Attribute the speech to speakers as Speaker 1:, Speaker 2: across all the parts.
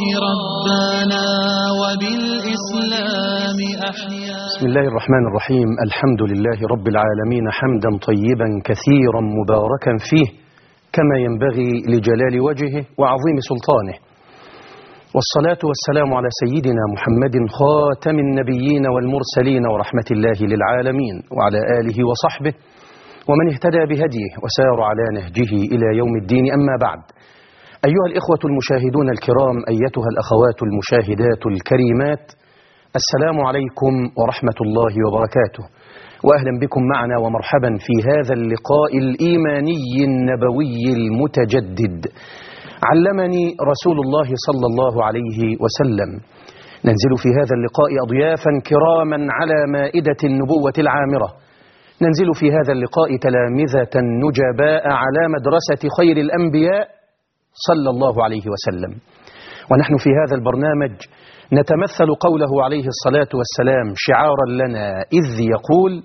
Speaker 1: ربنا وبالإسلام أحيا
Speaker 2: بسم الله الرحمن الرحيم الحمد لله رب العالمين حمدا طيبا كثيرا مباركا فيه كما ينبغي لجلال وجهه وعظيم سلطانه والصلاة والسلام على سيدنا محمد خاتم النبيين والمرسلين ورحمة الله للعالمين وعلى آله وصحبه ومن اهتدى بهديه وسار على نهجه إلى يوم الدين أما بعد أيها الإخوة المشاهدون الكرام أيتها الأخوات المشاهدات الكريمات السلام عليكم ورحمة الله وبركاته وأهلا بكم معنا ومرحبا في هذا اللقاء الإيماني النبوي المتجدد علمني رسول الله صلى الله عليه وسلم ننزل في هذا اللقاء أضيافا كراما على مائدة النبوة العامرة ننزل في هذا اللقاء تلامذة نجباء على مدرسة خير الأنبياء صلى الله عليه وسلم ونحن في هذا البرنامج نتمثل قوله عليه الصلاة والسلام شعارا لنا إذ يقول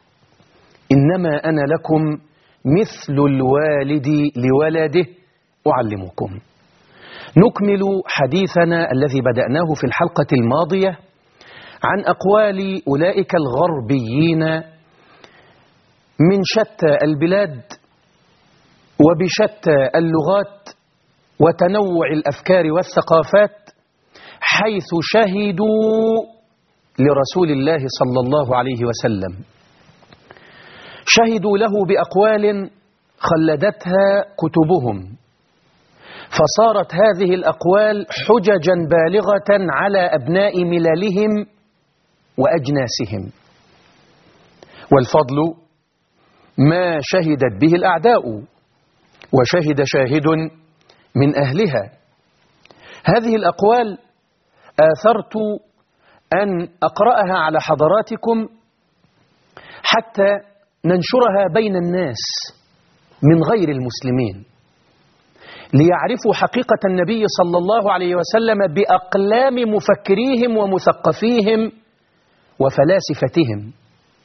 Speaker 2: إنما أنا لكم مثل الوالد لولده أعلمكم نكمل حديثنا الذي بدأناه في الحلقة الماضية عن أقوال أولئك الغربيين من شتى البلاد وبشتى اللغات وتنوع الأفكار والثقافات حيث شهدوا لرسول الله صلى الله عليه وسلم شهدوا له بأقوال خلدتها كتبهم فصارت هذه الأقوال حججا بالغة على أبناء مللهم وأجناسهم والفضل ما شهدت به الأعداء وشهد شاهد من أهلها هذه الأقوال آثرت أن أقرأها على حضراتكم حتى ننشرها بين الناس من غير المسلمين ليعرفوا حقيقة النبي صلى الله عليه وسلم بأقلام مفكريهم ومثقفيهم وفلاسفتهم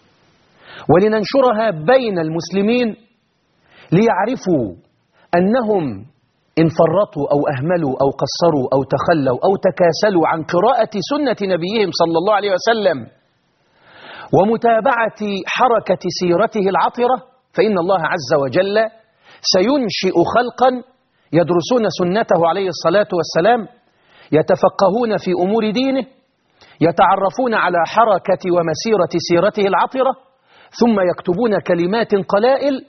Speaker 2: ولننشرها بين المسلمين ليعرفوا أنهم إن فرطوا أو أهملوا أو قصروا أو تخلوا أو تكاسلوا عن قراءة سنة نبيهم صلى الله عليه وسلم ومتابعة حركة سيرته العطرة فإن الله عز وجل سينشئ خلقا يدرسون سنته عليه الصلاة والسلام يتفقهون في أمور دينه يتعرفون على حركة ومسيرة سيرته العطرة ثم يكتبون كلمات قلائل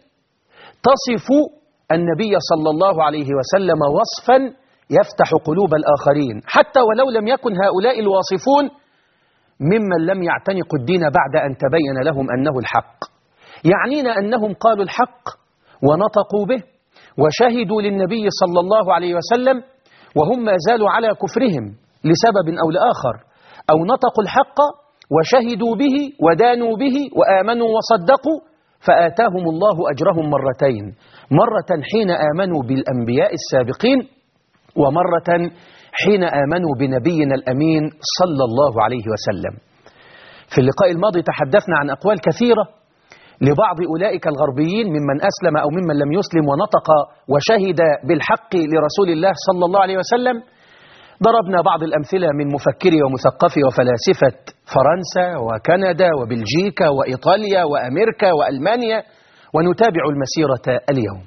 Speaker 2: تصف النبي صلى الله عليه وسلم وصفا يفتح قلوب الآخرين حتى ولو لم يكن هؤلاء الواصفون ممن لم يعتنقوا الدين بعد أن تبين لهم أنه الحق يعنينا أنهم قالوا الحق ونطقوا به وشهدوا للنبي صلى الله عليه وسلم وهم ما زالوا على كفرهم لسبب أو لآخر أو نطقوا الحق وشهدوا به ودانوا به وآمنوا وصدقوا فآتاهم الله أجرهم مرتين مرة حين آمنوا بالأنبياء السابقين ومرة حين آمنوا بنبينا الأمين صلى الله عليه وسلم في اللقاء الماضي تحدثنا عن أقوال كثيرة لبعض أولئك الغربيين ممن أسلم أو ممن لم يسلم ونطق وشهد بالحق لرسول الله صلى الله عليه وسلم ضربنا بعض الأمثلة من مفكري ومثقفي وفلاسفة فرنسا وكندا وبلجيكا وإيطاليا وأمريكا وألمانيا ونتابع المسيرة اليوم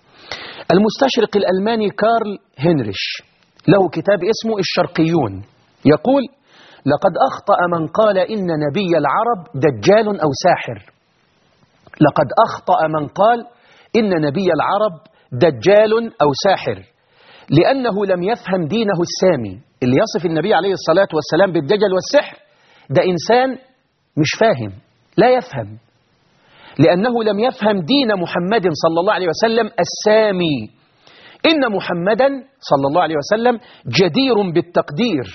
Speaker 2: المستشرق الألماني كارل هنريش له كتاب اسمه الشرقيون يقول لقد أخطأ من قال إن نبي العرب دجال أو ساحر لقد أخطأ من قال إن نبي العرب دجال أو ساحر لأنه لم يفهم دينه السامي اللي يصف النبي عليه الصلاة والسلام بالدجل والسحر ده إنسان مش فاهم لا يفهم لأنه لم يفهم دين محمد صلى الله عليه وسلم السامي إن محمدا صلى الله عليه وسلم جدير بالتقدير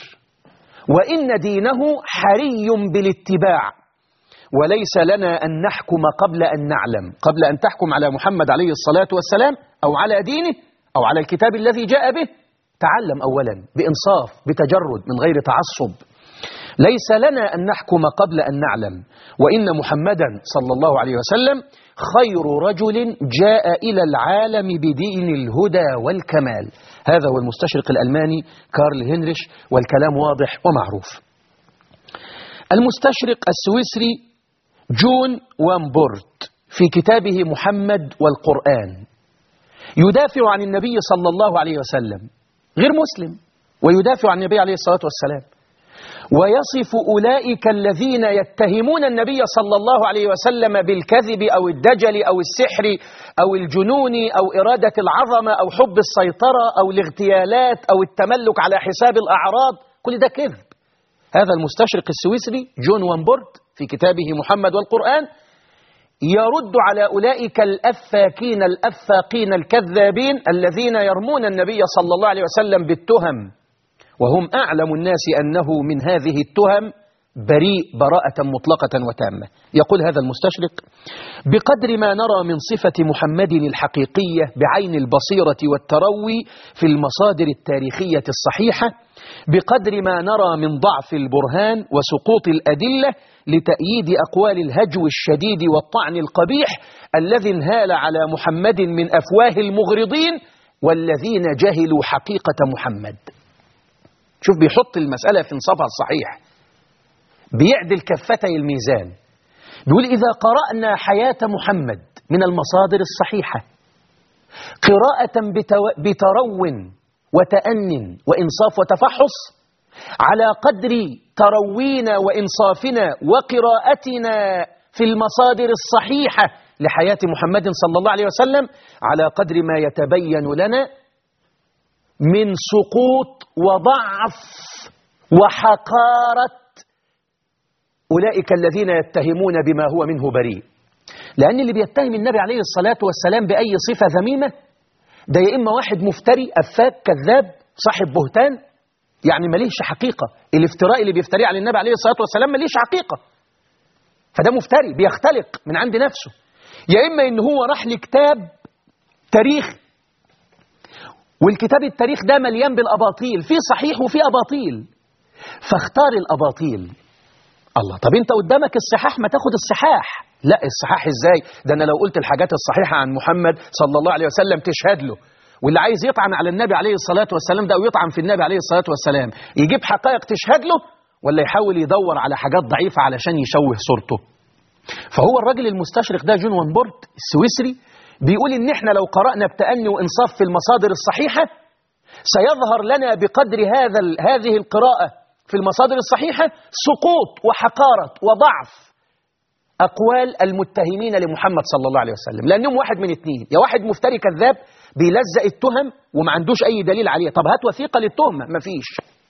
Speaker 2: وإن دينه حري بالاتباع وليس لنا أن نحكم قبل أن نعلم قبل أن تحكم على محمد عليه الصلاة والسلام أو على دينه أو على الكتاب الذي جاء به تعلم أولا بإنصاف بتجرد من غير تعصب ليس لنا أن نحكم قبل أن نعلم وإن محمدا صلى الله عليه وسلم خير رجل جاء إلى العالم بدين الهدى والكمال هذا هو المستشرق الألماني كارل هنريش والكلام واضح ومعروف المستشرق السويسري جون وامبورت في كتابه محمد والقرآن يدافع عن النبي صلى الله عليه وسلم غير مسلم ويدافع عن النبي عليه الصلاة والسلام ويصف أولئك الذين يتهمون النبي صلى الله عليه وسلم بالكذب أو الدجل أو السحر أو الجنون أو إرادة العظمة أو حب السيطرة أو الاغتيالات أو التملك على حساب الأعراض كل ده كذب هذا المستشرق السويسري جون وامبورت في كتابه محمد والقرآن يرد على أولئك الأفاكين الأفاقين الكذابين الذين يرمون النبي صلى الله عليه وسلم بالتهم وهم أعلم الناس أنه من هذه التهم بريء براءة مطلقة وتامة يقول هذا المستشرق بقدر ما نرى من صفة محمد الحقيقية بعين البصيرة والتروي في المصادر التاريخية الصحيحة بقدر ما نرى من ضعف البرهان وسقوط الأدلة لتأييد أقوال الهجو الشديد والطعن القبيح الذي انهال على محمد من أفواه المغرضين والذين جهلوا حقيقة محمد شوف بيحط المسألة في انصافها الصحيح بيعدل كفتي الميزان بيقول إذا قرأنا حياة محمد من المصادر الصحيحة قراءة بتو... بترو وتأن وإنصاف وتفحص على قدر تروينا وإنصافنا وقراءتنا في المصادر الصحيحة لحياة محمد صلى الله عليه وسلم على قدر ما يتبين لنا من سقوط وضعف وحقارة أولئك الذين يتهمون بما هو منه بريء لأن اللي بيتهم النبي عليه الصلاة والسلام بأي صفة ذميمة ده يا إما واحد مفتري أفاك كذاب صاحب بهتان يعني مليش حقيقة الافتراء اللي بيفتري على النبي عليه الصلاة والسلام مليش حقيقة فده مفتري بيختلق من عند نفسه يا إما إن هو راح لكتاب تاريخ والكتاب التاريخ ده مليان بالأباطيل في صحيح وفي أباطيل فاختار الأباطيل الله طب انت قدامك الصحاح ما تاخد الصحاح لا الصحاح ازاي ده انا لو قلت الحاجات الصحيحة عن محمد صلى الله عليه وسلم تشهد له واللي عايز يطعن على النبي عليه الصلاة والسلام ده ويطعن في النبي عليه الصلاة والسلام يجيب حقائق تشهد له ولا يحاول يدور على حاجات ضعيفة علشان يشوه صورته فهو الراجل المستشرق ده جون وانبورت السويسري بيقول ان احنا لو قرأنا بتأني وانصاف في المصادر الصحيحة سيظهر لنا بقدر هذا هذه القراءة في المصادر الصحيحة سقوط وحقارة وضعف أقوال المتهمين لمحمد صلى الله عليه وسلم لأنهم واحد من اثنين يا واحد مفتري كذاب بيلزق التهم وما عندوش أي دليل عليه طب هات وثيقة للتهمة مفيش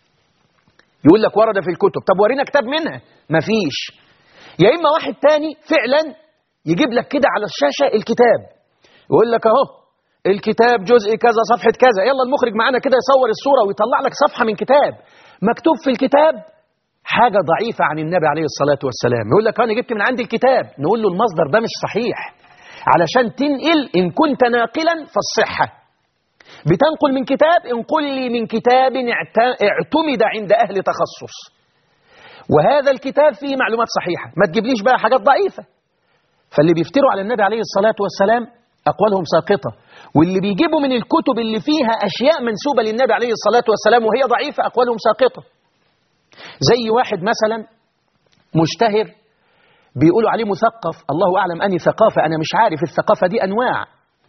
Speaker 2: يقول لك ورد في الكتب طب ورينا كتاب منها مفيش يا إما واحد تاني فعلا يجيب لك كده على الشاشة الكتاب يقول لك أهو الكتاب جزء كذا صفحة كذا يلا المخرج معانا كده يصور الصورة ويطلع لك صفحة من كتاب مكتوب في الكتاب حاجة ضعيفة عن النبي عليه الصلاة والسلام يقول لك أنا جبت من عندي الكتاب نقول له المصدر ده مش صحيح علشان تنقل إن كنت ناقلا فالصحة بتنقل من كتاب انقل لي من كتاب اعتمد عند أهل تخصص وهذا الكتاب فيه معلومات صحيحة ما تجيبليش بقى حاجات ضعيفة فاللي بيفتروا على النبي عليه الصلاة والسلام أقوالهم ساقطة واللي بيجيبوا من الكتب اللي فيها أشياء منسوبة للنبي عليه الصلاة والسلام وهي ضعيفة أقوالهم ساقطة زي واحد مثلا مشتهر بيقولوا عليه مثقف الله أعلم أني ثقافة أنا مش عارف الثقافة دي أنواع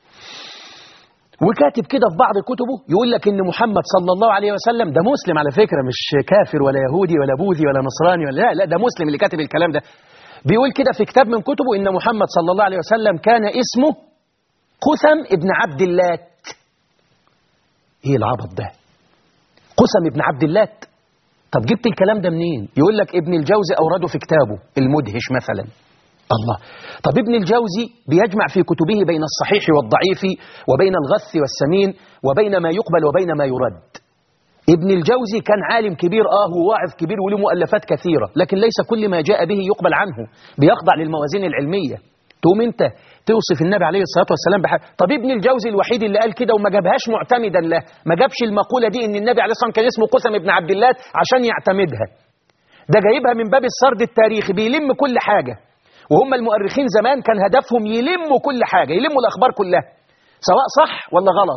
Speaker 2: وكاتب كده في بعض كتبه يقول لك إن محمد صلى الله عليه وسلم ده مسلم على فكرة مش كافر ولا يهودي ولا بوذي ولا نصراني ولا لا لا ده مسلم اللي كاتب الكلام ده بيقول كده في كتاب من كتبه إن محمد صلى الله عليه وسلم كان اسمه قثم ابن عبد اللات ايه العبط ده قثم ابن عبد اللات طب جبت الكلام ده منين يقول لك ابن الجوزي اورده في كتابه المدهش مثلا الله طب ابن الجوزي بيجمع في كتبه بين الصحيح والضعيف وبين الغث والسمين وبين ما يقبل وبين ما يرد ابن الجوزي كان عالم كبير اه وواعظ كبير وله مؤلفات كثيرة لكن ليس كل ما جاء به يقبل عنه بيخضع للموازين العلمية تقوم انت توصف النبي عليه الصلاة والسلام بحاجة طب ابن الجوزي الوحيد اللي قال كده وما جابهاش معتمدا له ما جابش المقولة دي ان النبي عليه الصلاة والسلام كان اسمه قسم ابن عبد الله عشان يعتمدها ده جايبها من باب السرد التاريخي بيلم كل حاجة وهم المؤرخين زمان كان هدفهم يلموا كل حاجة يلموا الأخبار كلها سواء صح ولا غلط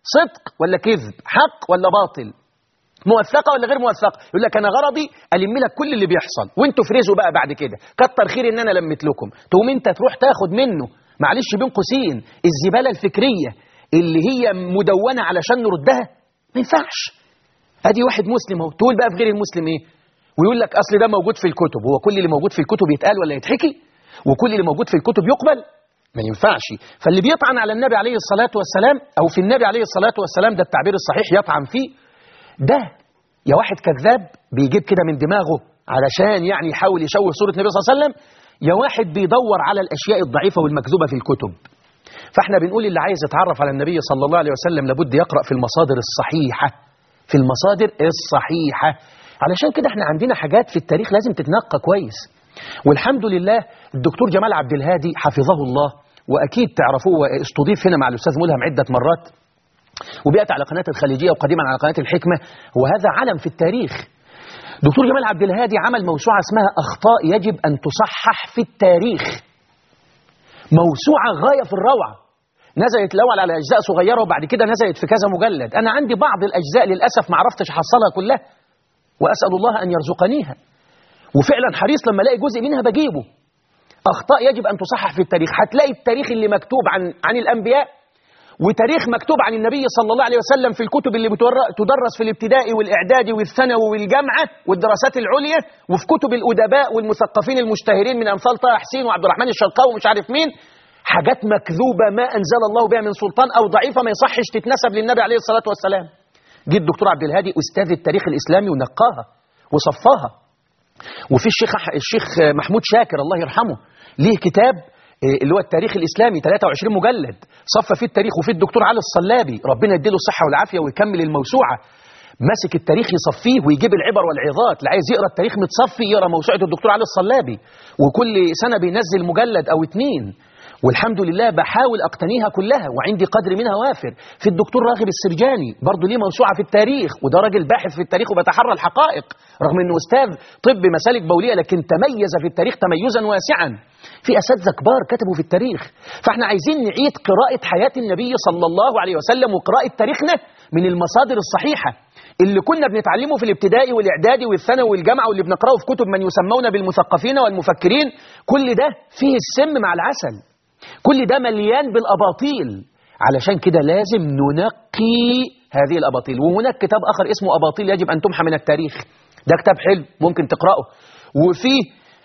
Speaker 2: صدق ولا كذب حق ولا باطل موثقه ولا غير موثقه يقول لك انا غرضي الم لك كل اللي بيحصل وانتوا فرزوا بقى بعد كده كتر خير ان انا لميت لكم تقوم انت تروح تاخد منه معلش بين قوسين الزباله الفكريه اللي هي مدونه علشان نردها ما ينفعش ادي واحد مسلم اهو تقول بقى في غير المسلم ايه ويقول لك اصل ده موجود في الكتب هو كل اللي موجود في الكتب يتقال ولا يتحكي وكل اللي موجود في الكتب يقبل ما ينفعش فاللي بيطعن على النبي عليه الصلاة والسلام أو في النبي عليه الصلاة والسلام ده التعبير الصحيح يطعن فيه ده يا واحد كذاب بيجيب كده من دماغه علشان يعني يحاول يشوه صورة النبي صلى الله عليه وسلم يا واحد بيدور على الأشياء الضعيفة والمكذوبة في الكتب فاحنا بنقول اللي عايز يتعرف على النبي صلى الله عليه وسلم لابد يقرأ في المصادر الصحيحة في المصادر الصحيحة علشان كده احنا عندنا حاجات في التاريخ لازم تتنقى كويس والحمد لله الدكتور جمال عبد الهادي حفظه الله وأكيد تعرفوه استضيف هنا مع الأستاذ ملهم عدة مرات وبيأتي على قناة الخليجية وقديما على قناة الحكمة وهذا علم في التاريخ دكتور جمال عبد الهادي عمل موسوعة اسمها أخطاء يجب أن تصحح في التاريخ موسوعة غاية في الروعة نزلت الأول على أجزاء صغيرة وبعد كده نزلت في كذا مجلد أنا عندي بعض الأجزاء للأسف ما عرفتش أحصلها كلها وأسأل الله أن يرزقنيها وفعلا حريص لما الاقي جزء منها بجيبه أخطاء يجب أن تصحح في التاريخ هتلاقي التاريخ اللي مكتوب عن عن الأنبياء وتاريخ مكتوب عن النبي صلى الله عليه وسلم في الكتب اللي تدرس في الابتدائي والإعدادي والثانوي والجامعة والدراسات العليا وفي كتب الأدباء والمثقفين المشتهرين من أمثال طه حسين وعبد الرحمن الشرقاوي ومش عارف مين حاجات مكذوبة ما أنزل الله بها من سلطان أو ضعيفة ما يصحش تتنسب للنبي عليه الصلاة والسلام جه الدكتور عبد الهادي أستاذ التاريخ الإسلامي ونقاها وصفاها وفي الشيخ الشيخ محمود شاكر الله يرحمه ليه كتاب اللي هو التاريخ الإسلامي 23 مجلد صف فيه التاريخ وفيه الدكتور علي الصلابي ربنا يديله الصحة والعافية ويكمل الموسوعة ماسك التاريخ يصفيه ويجيب العبر والعظات اللي عايز يقرا التاريخ متصفي يقرا موسوعة الدكتور علي الصلابي وكل سنة بينزل مجلد أو اتنين والحمد لله بحاول أقتنيها كلها وعندي قدر منها وافر في الدكتور راغب السرجاني برضه ليه موسوعة في التاريخ وده راجل باحث في التاريخ وبتحرى الحقائق رغم أنه أستاذ طب مسالك بولية لكن تميز في التاريخ تميزا واسعا في أساتذة كبار كتبوا في التاريخ فاحنا عايزين نعيد قراءة حياة النبي صلى الله عليه وسلم وقراءة تاريخنا من المصادر الصحيحة اللي كنا بنتعلمه في الابتدائي والإعدادي والثانوي والجامعة واللي بنقرأه في كتب من يسمون بالمثقفين والمفكرين كل ده فيه السم مع العسل كل ده مليان بالأباطيل علشان كده لازم ننقي هذه الأباطيل وهناك كتاب آخر اسمه أباطيل يجب أن تمحى من التاريخ ده كتاب حلو ممكن تقرأه وفيه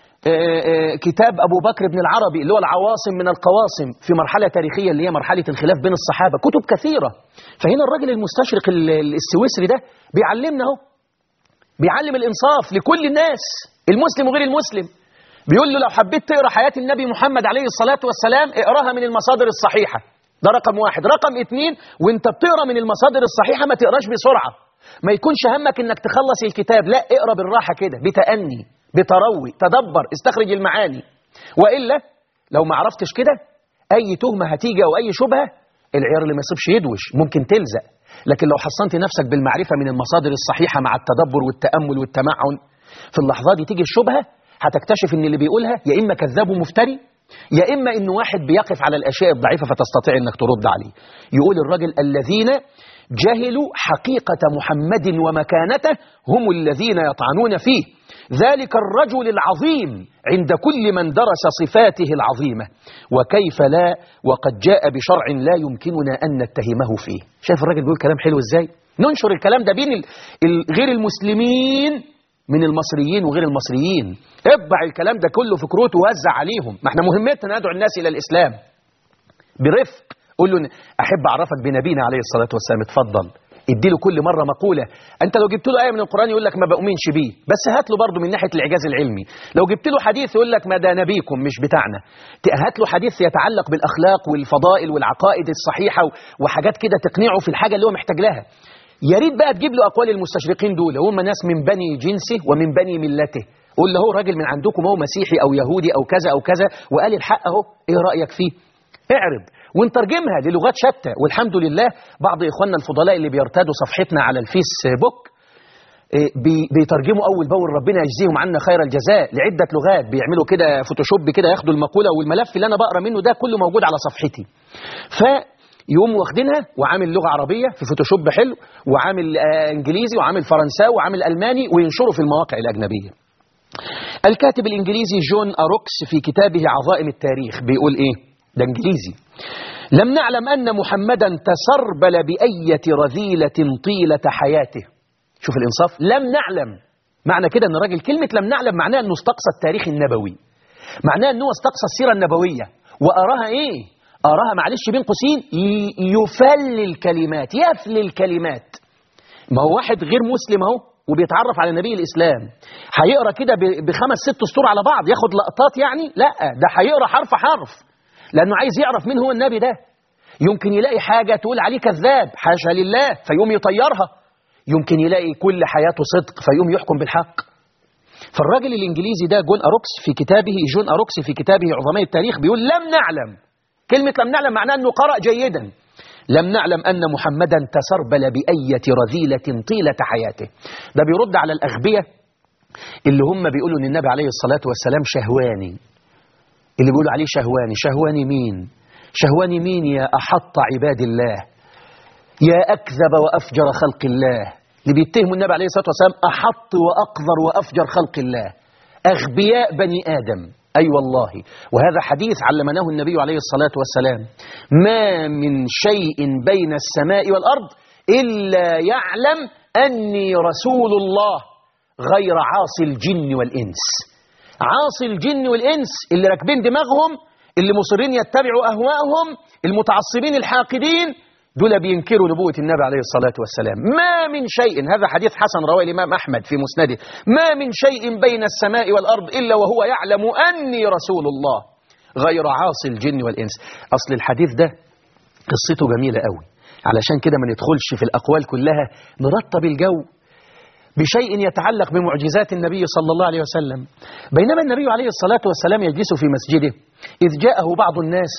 Speaker 2: كتاب أبو بكر بن العربي اللي هو العواصم من القواصم في مرحلة تاريخية اللي هي مرحلة الخلاف بين الصحابة كتب كثيرة فهنا الراجل المستشرق السويسري ده بيعلمنا اهو بيعلم الإنصاف لكل الناس المسلم وغير المسلم بيقول له لو حبيت تقرا حياة النبي محمد عليه الصلاة والسلام اقراها من المصادر الصحيحة ده رقم واحد رقم اتنين وانت بتقرا من المصادر الصحيحة ما تقراش بسرعة ما يكونش همك انك تخلص الكتاب لا اقرا بالراحة كده بتأني بتروي تدبر استخرج المعاني وإلا لو ما عرفتش كده أي تهمة هتيجي أو أي شبهة العيار اللي ما يصيبش يدوش ممكن تلزق لكن لو حصنت نفسك بالمعرفة من المصادر الصحيحة مع التدبر والتأمل والتمعن في اللحظات دي تيجي الشبهة هتكتشف ان اللي بيقولها يا إما كذاب ومفتري يا إما إنه واحد بيقف على الأشياء الضعيفة فتستطيع أنك ترد عليه يقول الرجل الذين جهلوا حقيقة محمد ومكانته هم الذين يطعنون فيه ذلك الرجل العظيم عند كل من درس صفاته العظيمة وكيف لا وقد جاء بشرع لا يمكننا أن نتهمه فيه شايف الراجل بيقول كلام حلو إزاي ننشر الكلام ده بين غير المسلمين من المصريين وغير المصريين اطبع الكلام ده كله في كروت ووزع عليهم ما احنا مهمتنا ندعو الناس إلى الإسلام برفق قول له أحب أعرفك بنبينا عليه الصلاة والسلام اتفضل اديله كل مرة مقولة انت لو جبت له آية من القرآن يقول لك ما بؤمنش بيه بس هات له برضه من ناحية الإعجاز العلمي لو جبت له حديث يقول لك ما ده نبيكم مش بتاعنا هات له حديث يتعلق بالأخلاق والفضائل والعقائد الصحيحة وحاجات كده تقنعه في الحاجة اللي هو محتاج لها يا ريت بقى تجيب له أقوال المستشرقين دول هم ناس من بني جنسه ومن بني ملته قول له هو راجل من عندكم هو مسيحي أو يهودي أو كذا أو كذا وقال الحق أهو إيه رأيك فيه اعرض ونترجمها للغات شتى والحمد لله بعض إخواننا الفضلاء اللي بيرتادوا صفحتنا على الفيسبوك بيترجموا أول بأول ربنا يجزيهم عنا خير الجزاء لعدة لغات بيعملوا كده فوتوشوب كده ياخدوا المقولة والملف اللي أنا بقرأ منه ده كله موجود على صفحتي ف يقوم واخدينها وعامل لغة عربية في فوتوشوب حلو وعامل آه انجليزي وعامل فرنساوي وعامل الماني وينشره في المواقع الاجنبية الكاتب الانجليزي جون اروكس في كتابه عظائم التاريخ بيقول ايه ده انجليزي لم نعلم ان محمدا تسربل بأية رذيلة طيلة حياته شوف الانصاف لم نعلم معنى كده ان الراجل كلمة لم نعلم معناها انه استقصى التاريخ النبوي معناها انه استقصى السيرة النبوية وأراها ايه أراها معلش بين قوسين يفل الكلمات يفل الكلمات ما هو واحد غير مسلم اهو وبيتعرف على نبي الإسلام هيقرا كده بخمس ست سطور على بعض ياخد لقطات يعني لا ده هيقرا حرف حرف لأنه عايز يعرف مين هو النبي ده يمكن يلاقي حاجة تقول عليه كذاب حاشا لله فيقوم يطيرها يمكن يلاقي كل حياته صدق فيقوم يحكم بالحق فالراجل الإنجليزي ده جون أروكس في كتابه جون أروكس في كتابه عظماء التاريخ بيقول لم نعلم كلمة لم نعلم معناه أنه قرأ جيدا لم نعلم أن محمدا تسربل بأية رذيلة طيلة حياته ده بيرد على الأغبية اللي هم بيقولوا أن النبي عليه الصلاة والسلام شهواني اللي بيقولوا عليه شهواني شهواني مين شهواني مين يا أحط عباد الله يا أكذب وأفجر خلق الله اللي بيتهموا النبي عليه الصلاة والسلام أحط وأقذر وأفجر خلق الله أغبياء بني آدم أي أيوة والله وهذا حديث علمناه النبي عليه الصلاة والسلام ما من شيء بين السماء والأرض إلا يعلم أني رسول الله غير عاصي الجن والإنس عاصي الجن والإنس اللي راكبين دماغهم اللي مصرين يتبعوا أهواءهم المتعصبين الحاقدين دول بينكروا نبوة النبي عليه الصلاة والسلام ما من شيء هذا حديث حسن رواه الإمام أحمد في مسنده ما من شيء بين السماء والأرض إلا وهو يعلم أني رسول الله غير عاصي الجن والإنس أصل الحديث ده قصته جميلة قوي علشان كده ما ندخلش في الأقوال كلها نرتب الجو بشيء يتعلق بمعجزات النبي صلى الله عليه وسلم بينما النبي عليه الصلاة والسلام يجلس في مسجده إذ جاءه بعض الناس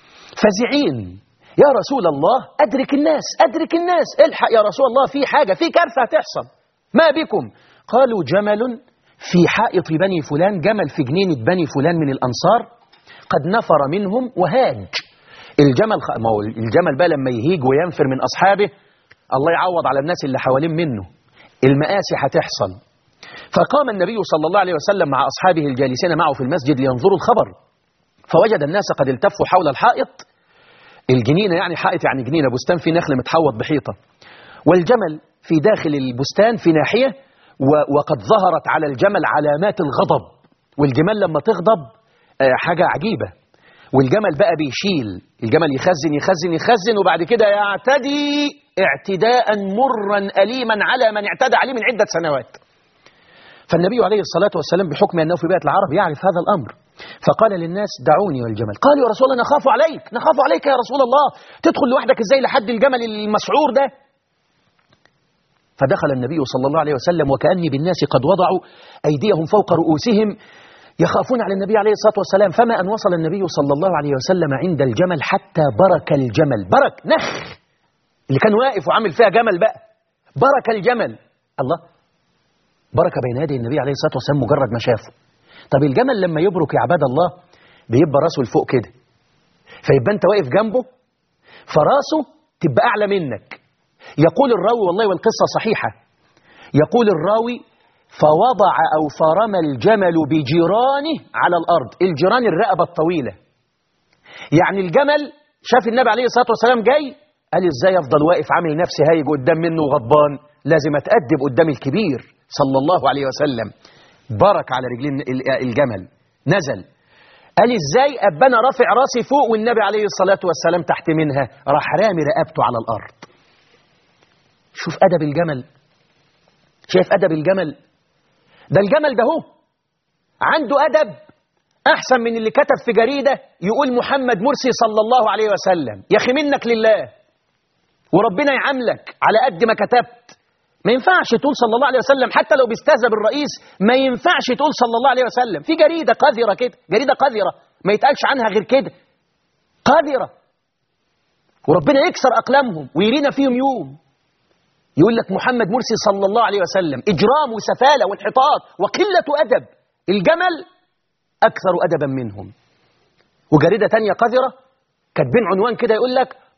Speaker 2: فزعين يا رسول الله أدرك الناس أدرك الناس الحق يا رسول الله في حاجة في كارثة هتحصل ما بكم قالوا جمل في حائط بني فلان جمل في جنينة بني فلان من الأنصار قد نفر منهم وهاج الجمل خ... ما هو الجمل بقى لما يهيج وينفر من أصحابه الله يعوض على الناس اللي حوالين منه المآسي هتحصل فقام النبي صلى الله عليه وسلم مع أصحابه الجالسين معه في المسجد لينظروا الخبر فوجد الناس قد التفوا حول الحائط الجنينة يعني حائط يعني جنينة بستان في نخل متحوط بحيطة والجمل في داخل البستان في ناحية وقد ظهرت على الجمل علامات الغضب والجمال لما تغضب حاجة عجيبة والجمل بقى بيشيل الجمل يخزن يخزن يخزن وبعد كده يعتدي اعتداء مرا أليما على من اعتدى عليه من عدة سنوات فالنبي عليه الصلاة والسلام بحكم أنه في بيئة العرب يعرف هذا الأمر فقال للناس دعوني والجمل قالوا يا رسول الله نخاف عليك نخاف عليك يا رسول الله تدخل لوحدك ازاي لحد الجمل المسعور ده فدخل النبي صلى الله عليه وسلم وكأني بالناس قد وضعوا أيديهم فوق رؤوسهم يخافون على النبي عليه الصلاة والسلام فما أن وصل النبي صلى الله عليه وسلم عند الجمل حتى برك الجمل برك نخ اللي كان واقف وعامل فيها جمل بقى برك الجمل الله برك بين يدي النبي عليه الصلاة والسلام مجرد ما شافه طب الجمل لما يبرك يا عباد الله بيبقى راسه لفوق كده فيبقى انت واقف جنبه فراسه تبقى أعلى منك يقول الراوي والله والقصة صحيحة يقول الراوي فوضع أو فرمى الجمل بجيرانه على الأرض الجيران الرقبة الطويلة يعني الجمل شاف النبي عليه الصلاة والسلام جاي قال ازاي افضل واقف عامل نفسي هايج قدام منه وغضبان لازم اتأدب قدام الكبير صلى الله عليه وسلم برك على رجلين الجمل نزل قال ازاي ابانا رافع راسي فوق والنبي عليه الصلاة والسلام تحت منها راح رامي رقبته على الارض شوف ادب الجمل شايف ادب الجمل ده الجمل ده هو عنده ادب احسن من اللي كتب في جريدة يقول محمد مرسي صلى الله عليه وسلم يا اخي منك لله وربنا يعاملك على قد ما كتبت ما ينفعش تقول صلى الله عليه وسلم حتى لو بيستهزأ بالرئيس ما ينفعش تقول صلى الله عليه وسلم في جريدة قذرة كده جريدة قذرة ما يتقالش عنها غير كده قذرة وربنا يكسر أقلامهم ويرينا فيهم يوم يقول لك محمد مرسي صلى الله عليه وسلم إجرام وسفالة وانحطاط وقلة أدب الجمل أكثر أدبا منهم وجريدة تانية قذرة كاتبين عنوان كده يقول لك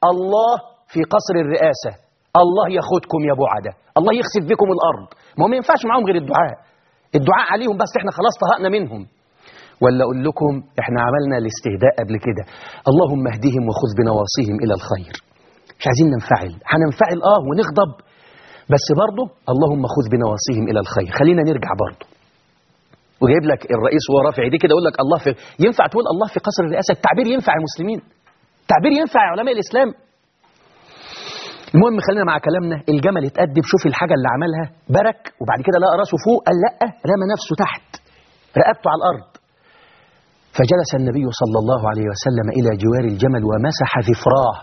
Speaker 2: الله في قصر الرئاسة الله ياخدكم يا بعدة الله يخسف بكم الأرض ما هو ما ينفعش معاهم غير الدعاء الدعاء عليهم بس احنا خلاص طهقنا منهم ولا أقول لكم احنا عملنا الاستهداء قبل كده اللهم اهدهم وخذ بنواصيهم إلى الخير مش عايزين ننفعل هننفعل اه ونغضب بس برضه اللهم خذ بنواصيهم إلى الخير خلينا نرجع برضه وجايب لك الرئيس وهو رافع ايديه كده يقول لك الله في ينفع تقول الله في قصر الرئاسة التعبير ينفع يا مسلمين التعبير ينفع يا علماء الإسلام المهم خلينا مع كلامنا الجمل اتأدب شوف الحاجة اللي عملها برك وبعد كده لقى راسه فوق قال لا رمى نفسه تحت رقبته على الأرض فجلس النبي صلى الله عليه وسلم إلى جوار الجمل ومسح ذفراه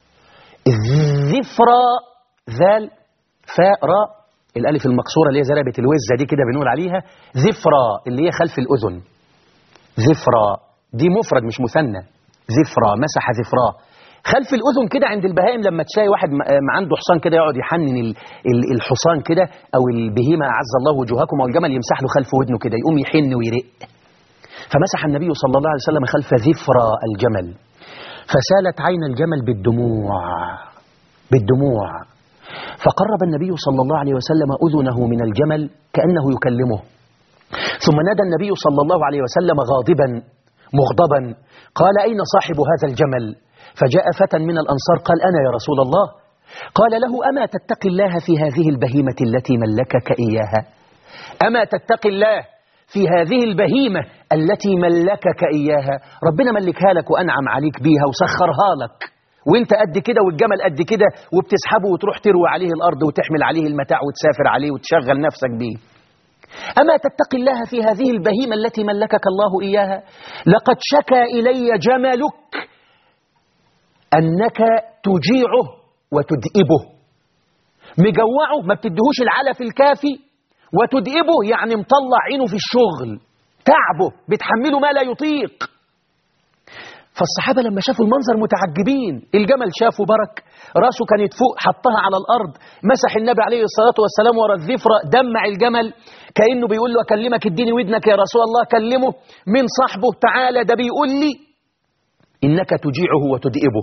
Speaker 2: الذفرى ذال فاء راء الألف المكسورة اللي هي زلبة الوزة دي كده بنقول عليها ذفرى اللي هي خلف الأذن ذفرى دي مفرد مش مثنى ذفرى مسح ذفراه خلف الأذن كده عند البهائم لما تلاقي واحد ما عنده حصان كده يقعد يحنن الحصان كده أو البهيمة أعز الله وجوهكم أو الجمل يمسح له خلف ودنه كده يقوم يحن ويرق فمسح النبي صلى الله عليه وسلم خلف ذفرى الجمل فسالت عين الجمل بالدموع بالدموع فقرب النبي صلى الله عليه وسلم أذنه من الجمل كأنه يكلمه ثم نادى النبي صلى الله عليه وسلم غاضبا مغضبا قال أين صاحب هذا الجمل فجاء فتى من الأنصار قال أنا يا رسول الله قال له أما تتقي الله في هذه البهيمة التي ملكك إياها أما تتقي الله في هذه البهيمة التي ملكك إياها ربنا ملكها لك وأنعم عليك بيها وسخرها لك وانت قد كده والجمل قد كده وبتسحبه وتروح تروي عليه الأرض وتحمل عليه المتاع وتسافر عليه وتشغل نفسك بيه أما تتقي الله في هذه البهيمة التي ملكك الله إياها لقد شكى إلي جملك أنك تجيعه وتدئبه مجوعه ما بتدهوش العلف الكافي وتدئبه يعني مطلع عينه في الشغل تعبه بتحمله ما لا يطيق فالصحابة لما شافوا المنظر متعجبين الجمل شافوا برك راسه كانت فوق حطها على الأرض مسح النبي عليه الصلاة والسلام ورا الذفرة دمع الجمل كأنه بيقول له أكلمك اديني ودنك يا رسول الله كلمه من صاحبه تعالى ده بيقول لي إنك تجيعه وتدئبه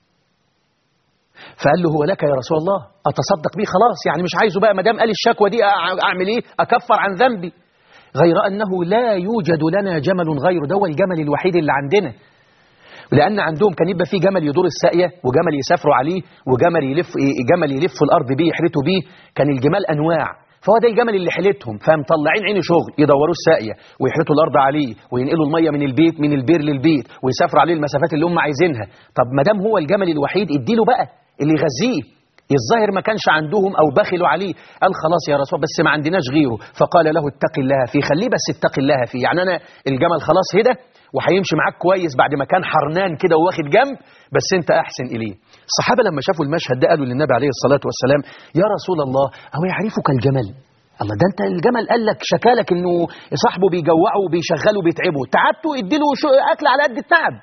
Speaker 2: فقال له هو لك يا رسول الله أتصدق بيه خلاص يعني مش عايزه بقى ما دام قال الشكوى دي أعمل إيه أكفر عن ذنبي غير أنه لا يوجد لنا جمل غيره ده هو الجمل الوحيد اللي عندنا لأن عندهم كان يبقى في جمل يدور الساقية وجمل يسافروا عليه وجمل يلف جمل يلف الأرض بيه يحرتوا بيه كان الجمال أنواع فهو ده الجمل اللي حيلتهم فمطلعين عينه شغل يدوروا الساقية ويحرتوا الأرض عليه وينقلوا المية من البيت من البير للبيت ويسافروا عليه المسافات اللي هم عايزينها طب ما دام هو الجمل الوحيد اديله بقى اللي يغذيه الظاهر ما كانش عندهم أو بخلوا عليه قال خلاص يا رسول بس ما عندناش غيره فقال له اتق الله فيه خليه بس اتق الله فيه يعني أنا الجمل خلاص هدى وهيمشي معاك كويس بعد ما كان حرنان كده وواخد جنب بس انت احسن اليه الصحابه لما شافوا المشهد ده قالوا للنبي عليه الصلاه والسلام يا رسول الله هو يعرفك الجمل الله ده انت الجمل قال لك شكالك انه صاحبه بيجوعه وبيشغله وبيتعبه تعبته اديله اكل على قد التعب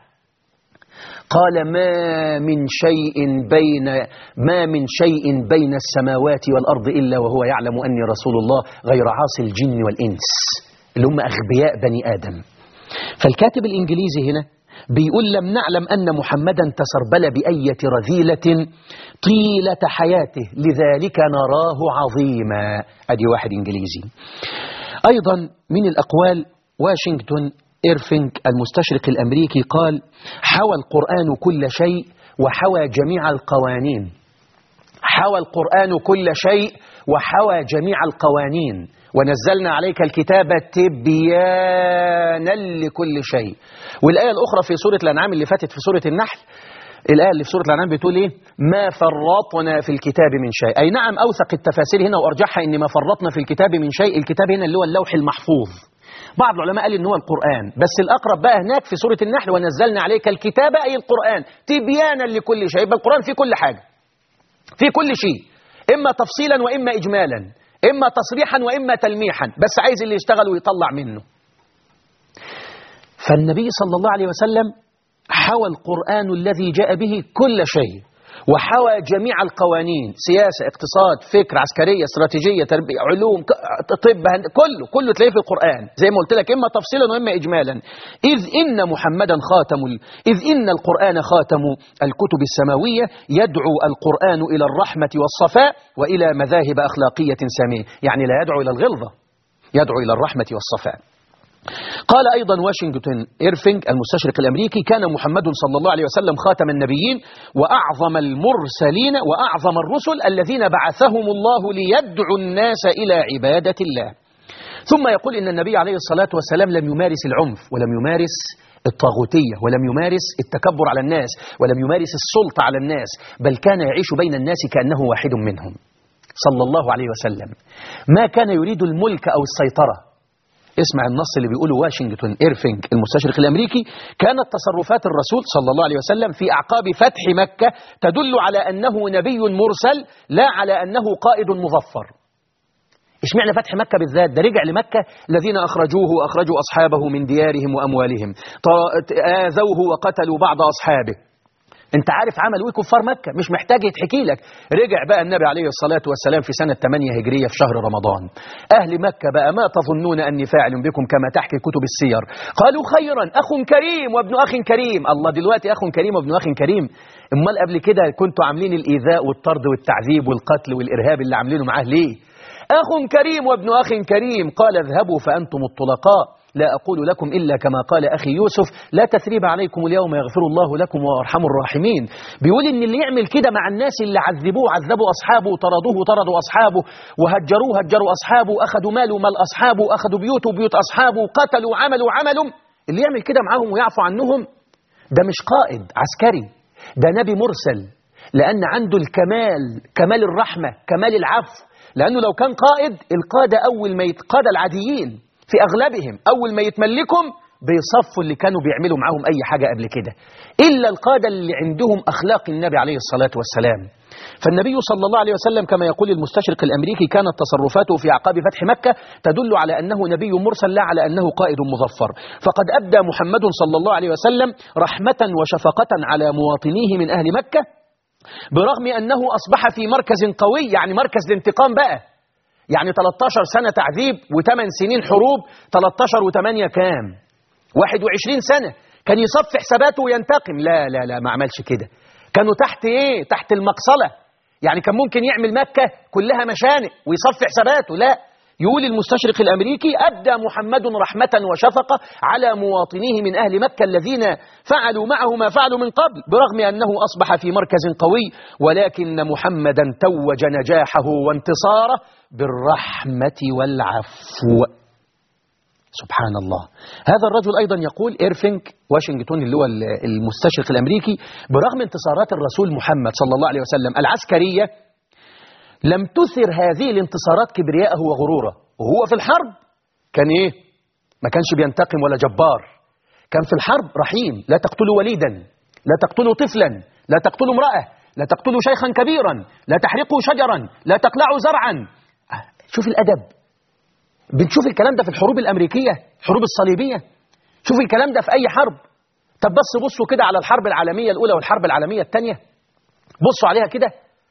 Speaker 2: قال ما من شيء بين ما من شيء بين السماوات والارض الا وهو يعلم اني رسول الله غير عاصي الجن والانس اللي هم اغبياء بني ادم فالكاتب الإنجليزي هنا بيقول لم نعلم أن محمدا تسربل بأية رذيلة طيلة حياته لذلك نراه عظيما أدي واحد إنجليزي أيضا من الأقوال واشنطن إيرفينج المستشرق الأمريكي قال حوى القرآن كل شيء وحوى جميع القوانين حوى القرآن كل شيء وحوى جميع القوانين ونزلنا عليك الكتاب تبيانا لكل شيء والآية الأخرى في سورة الأنعام اللي فاتت في سورة النحل الآية اللي في سورة الأنعام بتقول إيه ما فرطنا في الكتاب من شيء أي نعم أوثق التفاسير هنا وأرجحها إن ما فرطنا في الكتاب من شيء الكتاب هنا اللي هو اللوح المحفوظ بعض العلماء قال إن هو القرآن بس الأقرب بقى هناك في سورة النحل ونزلنا عليك الكتاب أي القرآن تبيانا لكل شيء يبقى القرآن في كل حاجة في كل شيء إما تفصيلا وإما إجمالا إما تصريحا وإما تلميحا بس عايز اللي يشتغل ويطلع منه فالنبي صلى الله عليه وسلم حوى القرآن الذي جاء به كل شيء وحوى جميع القوانين سياسة اقتصاد فكر عسكرية استراتيجية تربية علوم ك- طب هند... كله كله تلاقيه في القرآن زي ما قلت لك إما تفصيلا وإما إجمالا إذ إن محمدا خاتم ال... إذ إن القرآن خاتم الكتب السماوية يدعو القرآن إلى الرحمة والصفاء وإلى مذاهب أخلاقية سامية يعني لا يدعو إلى الغلظة يدعو إلى الرحمة والصفاء قال أيضا واشنطن إيرفينج المستشرق الأمريكي كان محمد صلى الله عليه وسلم خاتم النبيين وأعظم المرسلين وأعظم الرسل الذين بعثهم الله ليدعو الناس إلى عبادة الله ثم يقول إن النبي عليه الصلاة والسلام لم يمارس العنف ولم يمارس الطاغوتية ولم يمارس التكبر على الناس ولم يمارس السلطة على الناس بل كان يعيش بين الناس كأنه واحد منهم صلى الله عليه وسلم ما كان يريد الملك أو السيطرة اسمع النص اللي بيقوله واشنطن إيرفينج المستشرق الأمريكي كانت تصرفات الرسول صلى الله عليه وسلم في أعقاب فتح مكة تدل على أنه نبي مرسل لا على أنه قائد مظفر اشمعنى فتح مكة بالذات ده رجع لمكة الذين أخرجوه وأخرجوا أصحابه من ديارهم وأموالهم ط- آذوه وقتلوا بعض أصحابه انت عارف عملوا ايه كفار مكة مش محتاج يتحكي لك رجع بقى النبي عليه الصلاة والسلام في سنة 8 هجرية في شهر رمضان أهل مكة بقى ما تظنون أني فاعل بكم كما تحكي كتب السير قالوا خيرا أخ كريم وابن أخ كريم الله دلوقتي أخ كريم وابن أخ كريم امال قبل كده كنتوا عاملين الإيذاء والطرد والتعذيب والقتل والإرهاب اللي عاملينه معاه ليه أخ كريم وابن أخ كريم قال اذهبوا فأنتم الطلقاء لا أقول لكم إلا كما قال أخي يوسف لا تثريب عليكم اليوم يغفر الله لكم وأرحم الراحمين بيقول إن اللي يعمل كده مع الناس اللي عذبوه عذبوا أصحابه طردوه طردوا أصحابه وهجروه هجروا أصحابه أخذوا ماله مال أصحابه أخذوا بيوته بيوت أصحابه قتلوا عملوا عملوا اللي يعمل كده معاهم ويعفو عنهم ده مش قائد عسكري ده نبي مرسل لأن عنده الكمال كمال الرحمة كمال العفو لأنه لو كان قائد القادة أول ما يتقادى العاديين في أغلبهم أول ما يتملكهم بيصفوا اللي كانوا بيعملوا معاهم أي حاجة قبل كده إلا القادة اللي عندهم أخلاق النبي عليه الصلاة والسلام فالنبي صلى الله عليه وسلم كما يقول المستشرق الأمريكي كانت تصرفاته في أعقاب فتح مكة تدل على أنه نبي مرسل لا على أنه قائد مظفر فقد أبدى محمد صلى الله عليه وسلم رحمة وشفقة على مواطنيه من أهل مكة برغم أنه أصبح في مركز قوي يعني مركز الانتقام بقى يعني 13 سنة تعذيب و8 سنين حروب 13 و8 كام 21 سنة كان يصفي حساباته وينتقم لا لا لا ما عملش كده كانوا تحت ايه تحت المقصلة يعني كان ممكن يعمل مكة كلها مشانق ويصفي حساباته لا يقول المستشرق الأمريكي أبدى محمد رحمة وشفقة على مواطنيه من أهل مكة الذين فعلوا معه ما فعلوا من قبل برغم أنه أصبح في مركز قوي ولكن محمدا توج نجاحه وانتصاره بالرحمة والعفو سبحان الله هذا الرجل أيضا يقول إيرفينك واشنطن اللي هو المستشرق الأمريكي برغم انتصارات الرسول محمد صلى الله عليه وسلم العسكرية لم تثر هذه الانتصارات كبرياءه وغروره وهو في الحرب كان إيه ما كانش بينتقم ولا جبار كان في الحرب رحيم لا تقتلوا وليدا لا تقتلوا طفلا لا تقتلوا امرأة لا تقتلوا شيخا كبيرا لا تحرقوا شجرا لا تقلعوا زرعا شوف الأدب بنشوف الكلام ده في الحروب الأمريكية الحروب الصليبية شوف الكلام ده في أي حرب طب بس بصوا كده على الحرب العالمية الأولى والحرب العالمية الثانية بصوا عليها كده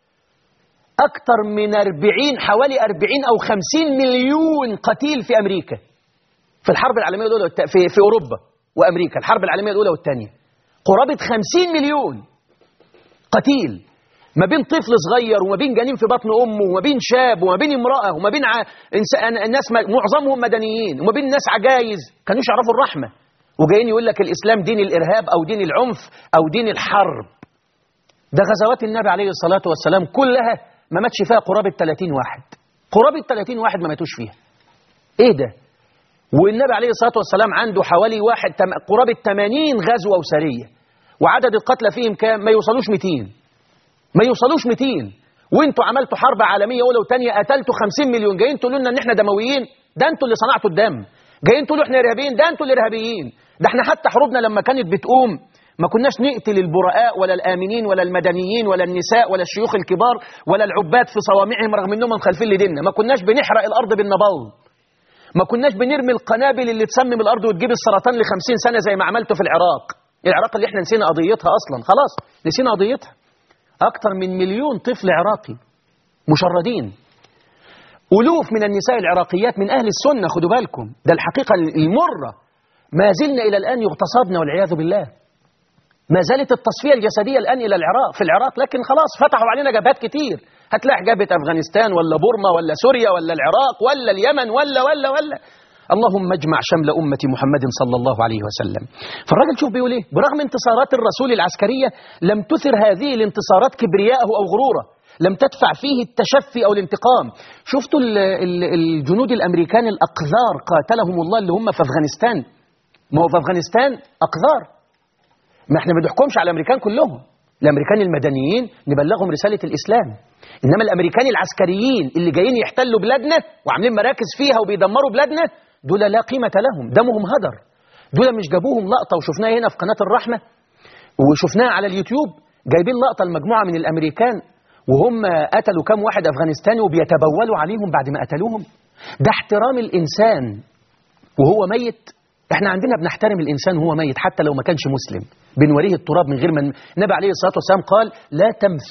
Speaker 2: أكثر من 40 حوالي 40 أو 50 مليون قتيل في أمريكا في الحرب العالمية الأولى والت... في, في أوروبا وأمريكا الحرب العالمية الأولى والثانية قرابة 50 مليون قتيل ما بين طفل صغير وما بين جنين في بطن أمه وما بين شاب وما بين امرأة وما بين ع... الناس معظمهم مدنيين وما بين ناس عجايز كانوش يعرفوا الرحمة وجايين يقول لك الإسلام دين الإرهاب أو دين العنف أو دين الحرب ده غزوات النبي عليه الصلاة والسلام كلها ما ماتش فيها قرابة 30 واحد قرابة 30 واحد ما ماتوش فيها ايه ده والنبي عليه الصلاة والسلام عنده حوالي واحد تم... قرابة 80 غزوة وسرية وعدد القتلى فيهم كام ما يوصلوش 200 ما يوصلوش 200 وانتوا عملتوا حرب عالمية أولى وثانية قتلتوا 50 مليون جايين تقولوا لنا ان احنا دمويين ده انتوا اللي صنعتوا الدم جايين تقولوا احنا ارهابيين ده انتوا الارهابيين ده احنا حتى حروبنا لما كانت بتقوم ما كناش نقتل البراء ولا الآمنين ولا المدنيين ولا النساء ولا الشيوخ الكبار ولا العباد في صوامعهم رغم انهم مخالفين لديننا ما كناش بنحرق الأرض بالنبال ما كناش بنرمي القنابل اللي تسمم الأرض وتجيب السرطان ل 50 سنة زي ما عملته في العراق العراق اللي احنا نسينا قضيتها أصلا خلاص نسينا قضيتها أكثر من مليون طفل عراقي مشردين ألوف من النساء العراقيات من أهل السنة خدوا بالكم ده الحقيقة المرة ما زلنا إلى الآن يغتصبن والعياذ بالله ما زالت التصفية الجسدية الآن إلى العراق في العراق لكن خلاص فتحوا علينا جبهات كتير هتلاقي جبهة أفغانستان ولا بورما ولا سوريا ولا العراق ولا اليمن ولا ولا ولا اللهم اجمع شمل أمة محمد صلى الله عليه وسلم فالراجل شوف بيقول إيه برغم انتصارات الرسول العسكرية لم تثر هذه الانتصارات كبرياءه أو غروره لم تدفع فيه التشفي أو الانتقام شفتوا الجنود الأمريكان الأقذار قاتلهم الله اللي هم في أفغانستان ما هو في أفغانستان أقذار ما احنا ما بنحكمش على الأمريكان كلهم الأمريكان المدنيين نبلغهم رسالة الإسلام إنما الأمريكان العسكريين اللي جايين يحتلوا بلادنا وعاملين مراكز فيها وبيدمروا بلادنا دول لا قيمة لهم دمهم هدر دول مش جابوهم لقطة وشفناها هنا في قناة الرحمة وشفناها على اليوتيوب جايبين لقطة المجموعة من الأمريكان وهم قتلوا كام واحد أفغانستاني وبيتبولوا عليهم بعد ما قتلوهم ده احترام الإنسان وهو ميت احنا عندنا بنحترم الإنسان وهو ميت حتى لو ما كانش مسلم بنوريه التراب من غير ما النبي عليه الصلاة والسلام قال لا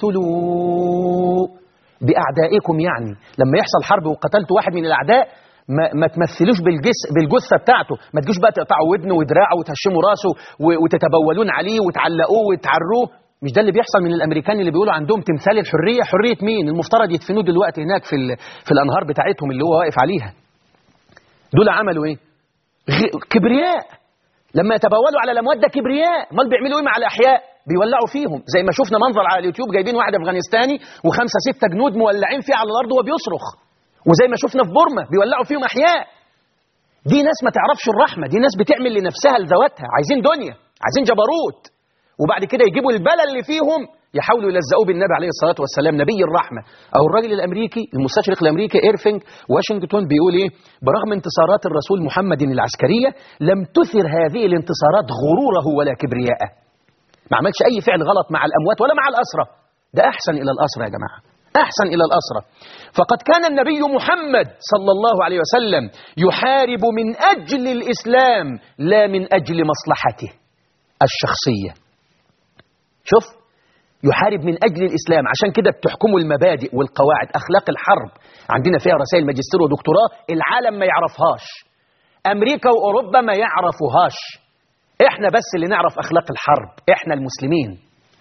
Speaker 2: تمثلوا بأعدائكم يعني لما يحصل حرب وقتلت واحد من الأعداء ما, ما تمثلوش بالجس بالجثة بتاعته ما تجوش بقى تقطعوا ودنه ودراعه وتهشموا راسه وتتبولون عليه وتعلقوه وتعروه مش ده اللي بيحصل من الامريكان اللي بيقولوا عندهم تمثال الحريه حريه مين المفترض يدفنوه دلوقتي هناك في في الانهار بتاعتهم اللي هو واقف عليها دول عملوا ايه كبرياء لما يتبولوا على الاموات ده كبرياء امال بيعملوا ايه مع الاحياء بيولعوا فيهم زي ما شفنا منظر على اليوتيوب جايبين واحد افغانستاني وخمسه سته جنود مولعين فيه على الارض وهو بيصرخ وزي ما شفنا في بورما بيولعوا فيهم احياء دي ناس ما تعرفش الرحمه دي ناس بتعمل لنفسها لذواتها عايزين دنيا عايزين جبروت وبعد كده يجيبوا البلى اللي فيهم يحاولوا يلزقوه بالنبي عليه الصلاة والسلام نبي الرحمة أو الراجل الأمريكي المستشرق الأمريكي إيرفينج واشنطن بيقول إيه برغم انتصارات الرسول محمد العسكرية لم تثر هذه الانتصارات غروره ولا كبرياءه ما عملش أي فعل غلط مع الأموات ولا مع الأسرة ده أحسن إلى الأسرة يا جماعة أحسن إلى الأسرة فقد كان النبي محمد صلى الله عليه وسلم يحارب من أجل الإسلام لا من أجل مصلحته الشخصية شوف يحارب من أجل الإسلام عشان كده بتحكموا المبادئ والقواعد أخلاق الحرب عندنا فيها رسائل ماجستير ودكتوراه العالم ما يعرفهاش أمريكا وأوروبا ما يعرفوهاش إحنا بس اللي نعرف أخلاق الحرب إحنا المسلمين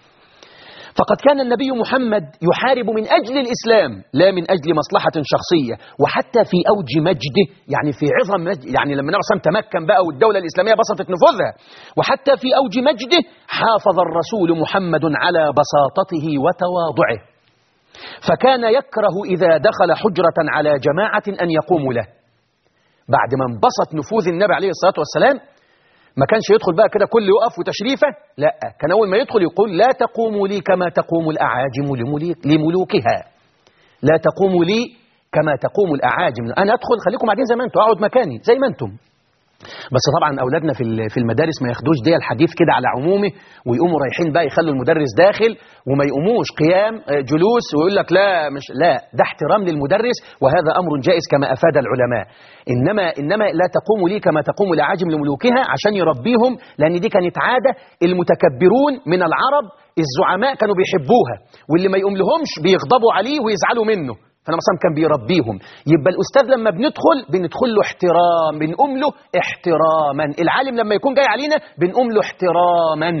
Speaker 2: فقد كان النبي محمد يحارب من أجل الإسلام لا من أجل مصلحة شخصية وحتى في أوج مجده يعني في عظم مجد يعني لما نعصم تمكن بقى والدولة الإسلامية بسطت نفوذها وحتى في أوج مجده حافظ الرسول محمد على بساطته وتواضعه فكان يكره إذا دخل حجرة على جماعة أن يقوموا له بعد ما انبسط نفوذ النبي عليه الصلاة والسلام ما كانش يدخل بقى كده كل يقف وتشريفه لا كان أول ما يدخل يقول لا تقوموا لي كما تقوم الأعاجم لملوكها لا تقوموا لي كما تقوم الأعاجم أنا أدخل خليكم قاعدين زي ما أنتم أقعد مكاني زي ما أنتم بس طبعا أولادنا في في المدارس ما ياخدوش دي الحديث كده على عمومه ويقوموا رايحين بقى يخلوا المدرس داخل وما يقوموش قيام جلوس ويقول لك لا مش لا ده احترام للمدرس وهذا أمر جائز كما أفاد العلماء إنما إنما لا تقوم لي كما تقوم الأعاجم لملوكها عشان يربيهم لأن دي كانت عادة المتكبرون من العرب الزعماء كانوا بيحبوها واللي ما يقوم لهمش بيغضبوا عليه ويزعلوا منه فانا مثلا كان بيربيهم يبقى الاستاذ لما بندخل بندخل له احترام بنقوم له احتراما العالم لما يكون جاي علينا بنقوم له احتراما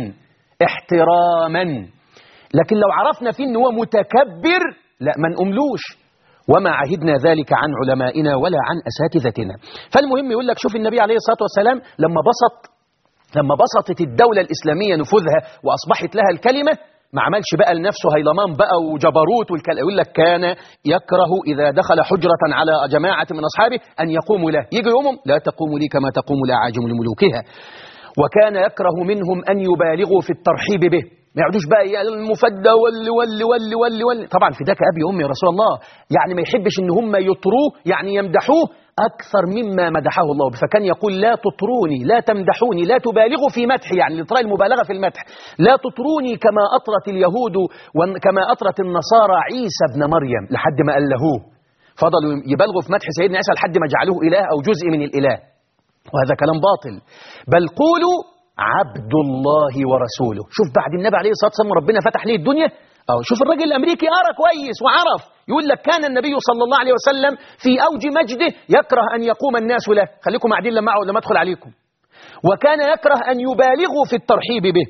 Speaker 2: احتراما لكن لو عرفنا فيه ان هو متكبر لا ما نقوملوش وما عهدنا ذلك عن علمائنا ولا عن اساتذتنا فالمهم يقول لك شوف النبي عليه الصلاه والسلام لما بسط لما بسطت الدوله الاسلاميه نفوذها واصبحت لها الكلمه ما عملش بقى لنفسه هيلمان بقى وجبروت والكلام يقول لك كان يكره إذا دخل حجرة على جماعة من أصحابه أن يقوموا له يجي يومهم لا تقوموا لي كما تقوم الأعاجم لملوكها وكان يكره منهم أن يبالغوا في الترحيب به ما يقعدوش بقى المفدى واللي واللي واللي واللي واللي طبعا في ذاك أبي أمي يا رسول الله يعني ما يحبش إن هم يطروه يعني يمدحوه أكثر مما مدحه الله فكان يقول لا تطروني لا تمدحوني لا تبالغوا في مدحي يعني لطراء المبالغة في المدح لا تطروني كما أطرت اليهود وكما أطرت النصارى عيسى ابن مريم لحد ما ألهوه فضلوا يبالغوا في مدح سيدنا عيسى لحد ما جعلوه إله أو جزء من الإله وهذا كلام باطل بل قولوا عبد الله ورسوله شوف بعد النبي عليه الصلاة والسلام ربنا فتح ليه الدنيا أو شوف الراجل الأمريكي قرا كويس وعرف يقول لك كان النبي صلى الله عليه وسلم في أوج مجده يكره أن يقوم الناس له خليكم قاعدين لما أقعد لما أدخل عليكم وكان يكره أن يبالغوا في الترحيب به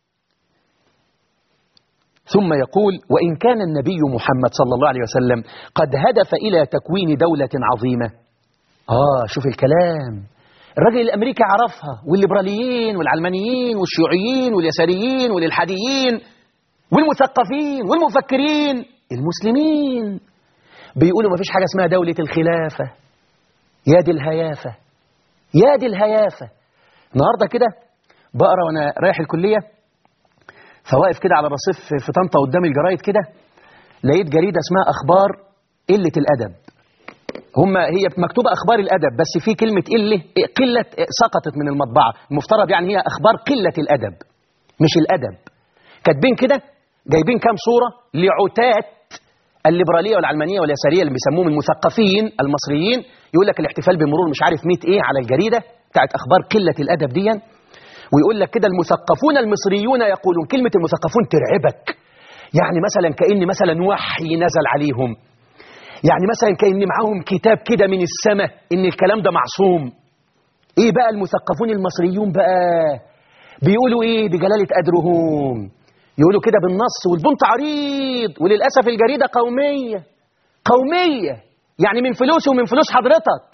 Speaker 2: ثم يقول وإن كان النبي محمد صلى الله عليه وسلم قد هدف إلى تكوين دولة عظيمة آه شوف الكلام الراجل الأمريكي عرفها والليبراليين والعلمانيين والشيوعيين واليساريين والإلحاديين والمثقفين والمفكرين المسلمين بيقولوا ما فيش حاجة اسمها دولة الخلافة يا دي الهيافة يا دي الهيافة النهاردة كده بقرا وأنا رايح الكلية فواقف كده على رصيف في طنطا قدام الجرايد كده لقيت جريدة اسمها أخبار قلة الأدب هم هي مكتوبة أخبار الأدب بس في كلمة قلة قلة سقطت من المطبعة المفترض يعني هي أخبار قلة الأدب مش الأدب كاتبين كده جايبين كام صورة لعتات الليبرالية والعلمانية واليسارية اللي بيسموهم المثقفين المصريين يقول لك الاحتفال بمرور مش عارف 100 ايه على الجريدة بتاعت أخبار قلة الأدب دي ويقول لك كده المثقفون المصريون يقولون كلمة المثقفون ترعبك يعني مثلا كأن مثلا وحي نزل عليهم يعني مثلا كأن معاهم كتاب كده من السماء إن الكلام ده معصوم إيه بقى المثقفون المصريون بقى بيقولوا إيه بجلالة قدرهم يقولوا كده بالنص والبنط عريض وللأسف الجريدة قومية قومية يعني من فلوسي ومن فلوس حضرتك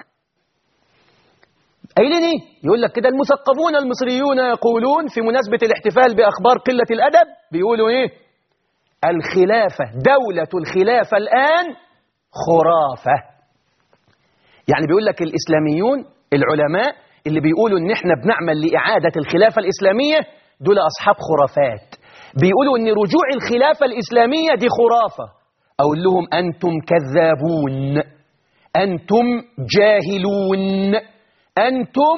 Speaker 2: قايلين ايه يقول لك كده المثقفون المصريون يقولون في مناسبة الاحتفال بأخبار قلة الأدب بيقولوا ايه الخلافة دولة الخلافة الآن خرافة يعني بيقول لك الإسلاميون العلماء اللي بيقولوا ان احنا بنعمل لإعادة الخلافة الإسلامية دول أصحاب خرافات بيقولوا ان رجوع الخلافة الإسلامية دي خرافة أقول لهم أنتم كذابون أنتم جاهلون أنتم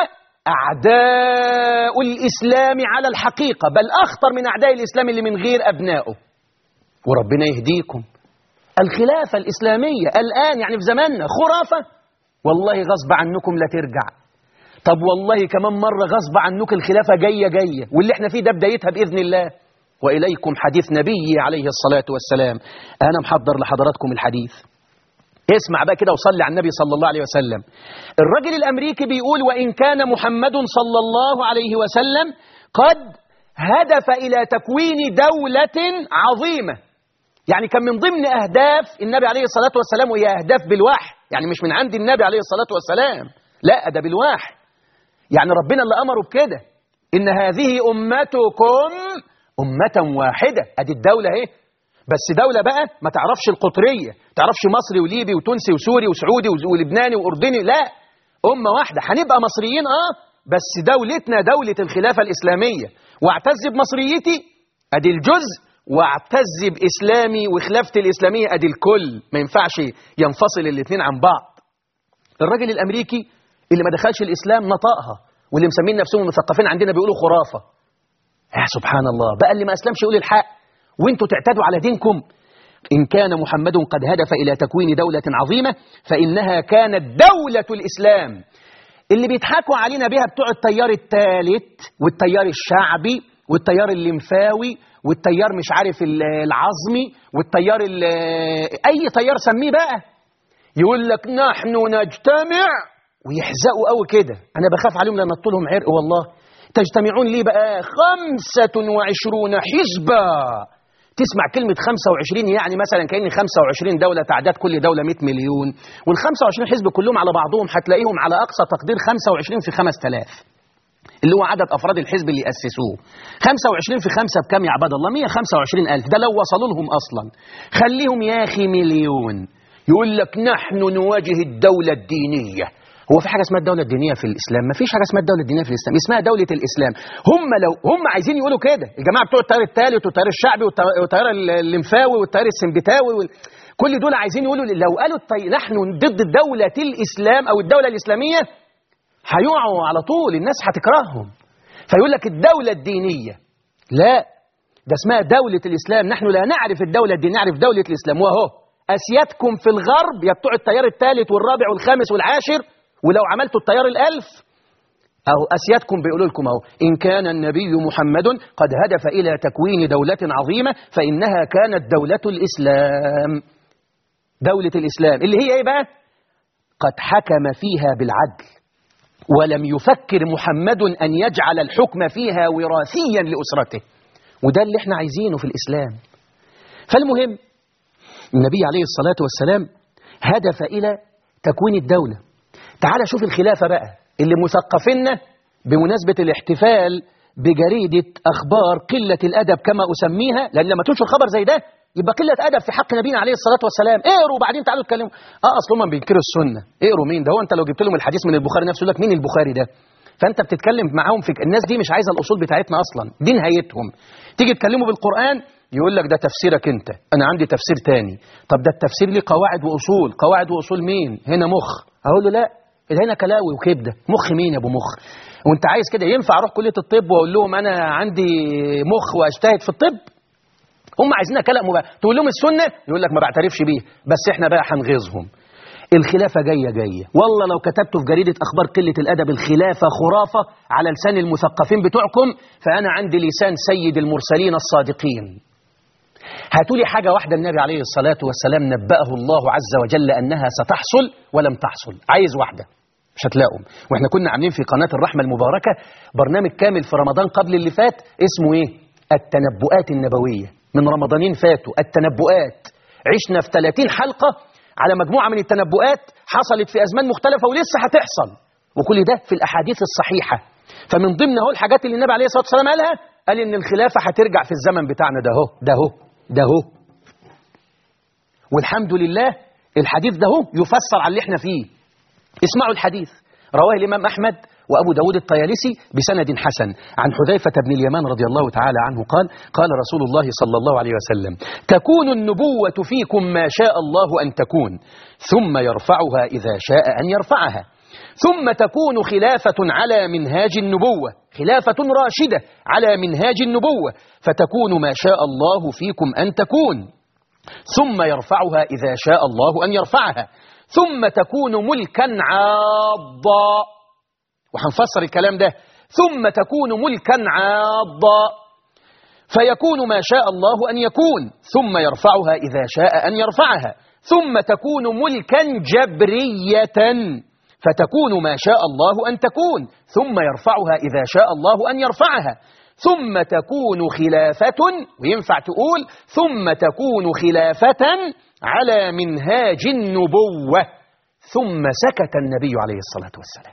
Speaker 2: أعداء الإسلام على الحقيقة بل أخطر من أعداء الإسلام اللي من غير أبنائه وربنا يهديكم الخلافة الإسلامية الآن يعني في زماننا خرافة والله غصب عنكم لا ترجع طب والله كمان مرة غصب عنك الخلافة جاية جاية واللي احنا فيه ده بدايتها بإذن الله وإليكم حديث نبي عليه الصلاة والسلام أنا محضر لحضراتكم الحديث اسمع بقى كده وصلي على النبي صلى الله عليه وسلم الرجل الأمريكي بيقول وإن كان محمد صلى الله عليه وسلم قد هدف إلى تكوين دولة عظيمة يعني كان من ضمن أهداف النبي عليه الصلاة والسلام وهي أهداف بالوحي يعني مش من عند النبي عليه الصلاة والسلام لا ده بالوحي يعني ربنا اللي أمره بكده إن هذه أمتكم أمة واحدة أدي الدولة اهي بس دولة بقى ما تعرفش القطرية تعرفش مصري وليبي وتونسي وسوري وسعودي ولبناني وأردني لا أمة واحدة هنبقى مصريين آه بس دولتنا دولة الخلافة الإسلامية واعتز بمصريتي أدي الجزء واعتز بإسلامي وخلافتي الإسلامية أدي الكل ما ينفعش ينفصل الاثنين عن بعض الراجل الأمريكي اللي ما دخلش الإسلام نطقها واللي مسمين نفسهم مثقفين عندنا بيقولوا خرافة يا سبحان الله بقى اللي ما أسلمش يقول الحق وانتوا تعتدوا على دينكم إن كان محمد قد هدف إلى تكوين دولة عظيمة فإنها كانت دولة الإسلام اللي بيضحكوا علينا بها بتوع التيار الثالث والتيار الشعبي والتيار الليمفاوي والتيار مش عارف العظمي والتيار أي تيار سميه بقى يقول لك نحن نجتمع ويحزقوا قوي كده أنا بخاف عليهم لما لهم عرق والله تجتمعون لي بقى خمسة وعشرون حزبا تسمع كلمة 25 يعني مثلا كأن 25 دولة تعداد كل دولة 100 مليون وال 25 حزب كلهم على بعضهم هتلاقيهم على أقصى تقدير 25 في 5000 اللي هو عدد أفراد الحزب اللي أسسوه 25 في 5 بكام يا عباد الله 125 ألف ده لو وصلوا لهم أصلا خليهم يا أخي مليون يقول لك نحن نواجه الدولة الدينية هو في حاجة اسمها الدولة الدينية في الإسلام ما فيش حاجة اسمها الدولة الدينية في الإسلام اسمها دولة الإسلام هم لو هم عايزين يقولوا كده الجماعة بتوع التيار الثالث والتيار الشعبي والتيار الليمفاوي والتيار السمبتاوي وال... كل دول عايزين يقولوا لو قالوا الطي... نحن ضد دولة الإسلام أو الدولة الإسلامية هيقعوا على طول الناس هتكرههم فيقول لك الدولة الدينية لا ده اسمها دولة الإسلام نحن لا نعرف الدولة الدينية نعرف دولة الإسلام وهو أسيادكم في الغرب يا بتوع التيار الثالث والرابع والخامس والعاشر ولو عملتوا التيار الألف أو أسيادكم بيقولوا لكم أهو إن كان النبي محمد قد هدف إلى تكوين دولة عظيمة فإنها كانت دولة الإسلام دولة الإسلام اللي هي إيه بقى قد حكم فيها بالعدل ولم يفكر محمد أن يجعل الحكم فيها وراثيا لأسرته وده اللي احنا عايزينه في الإسلام فالمهم النبي عليه الصلاة والسلام هدف إلى تكوين الدولة تعال شوف الخلافة بقى اللي مثقفنا بمناسبة الاحتفال بجريدة أخبار قلة الأدب كما أسميها لأن لما تنشر خبر زي ده يبقى قلة أدب في حق نبينا عليه الصلاة والسلام اقروا وبعدين تعالوا اتكلموا اه أصل هم بينكروا السنة اقروا مين ده هو أنت لو جبت لهم الحديث من البخاري نفسه يقول لك مين البخاري ده فأنت بتتكلم معاهم في الناس دي مش عايزة الأصول بتاعتنا أصلا دي نهايتهم تيجي تكلموا بالقرآن يقول لك ده تفسيرك أنت أنا عندي تفسير تاني طب ده التفسير ليه قواعد وأصول قواعد وأصول مين هنا مخ أقول له لا ده هنا كلاوي وكبدة مخ مين يا أبو مخ وانت عايز كده ينفع اروح كليه الطب واقول لهم انا عندي مخ واجتهد في الطب هم عايزينها كلام مباشر تقول لهم السنه يقول لك ما بعترفش بيه بس احنا بقى هنغيظهم الخلافة جاية جاية والله لو كتبت في جريدة أخبار قلة الأدب الخلافة خرافة على لسان المثقفين بتوعكم فأنا عندي لسان سيد المرسلين الصادقين هاتوا لي حاجة واحدة النبي عليه الصلاة والسلام نبأه الله عز وجل أنها ستحصل ولم تحصل عايز واحدة مش هتلاقوا واحنا كنا عاملين في قناة الرحمة المباركة برنامج كامل في رمضان قبل اللي فات اسمه ايه التنبؤات النبوية من رمضانين فاتوا التنبؤات عشنا في 30 حلقة على مجموعة من التنبؤات حصلت في أزمان مختلفة ولسه هتحصل وكل ده في الأحاديث الصحيحة فمن ضمن اهو الحاجات اللي النبي عليه الصلاة والسلام قالها قال إن الخلافة هترجع في الزمن بتاعنا ده اهو ده اهو ده اهو والحمد لله الحديث ده اهو يفسر على اللي احنا فيه اسمعوا الحديث رواه الإمام أحمد وأبو داود الطيالسي بسند حسن عن حذيفة بن اليمان رضي الله تعالى عنه قال قال رسول الله صلى الله عليه وسلم تكون النبوة فيكم ما شاء الله أن تكون ثم يرفعها إذا شاء أن يرفعها ثم تكون خلافة على منهاج النبوة خلافة راشدة على منهاج النبوة فتكون ما شاء الله فيكم أن تكون ثم يرفعها إذا شاء الله أن يرفعها ثم تكون ملكا عاضا وهنفسر الكلام ده ثم تكون ملكا عاضا فيكون ما شاء الله أن يكون ثم يرفعها إذا شاء أن يرفعها ثم تكون ملكا جبرية فتكون ما شاء الله أن تكون ثم يرفعها إذا شاء الله أن يرفعها ثم تكون خلافة وينفع تقول ثم تكون خلافة على منهاج النبوة ثم سكت النبي عليه الصلاة والسلام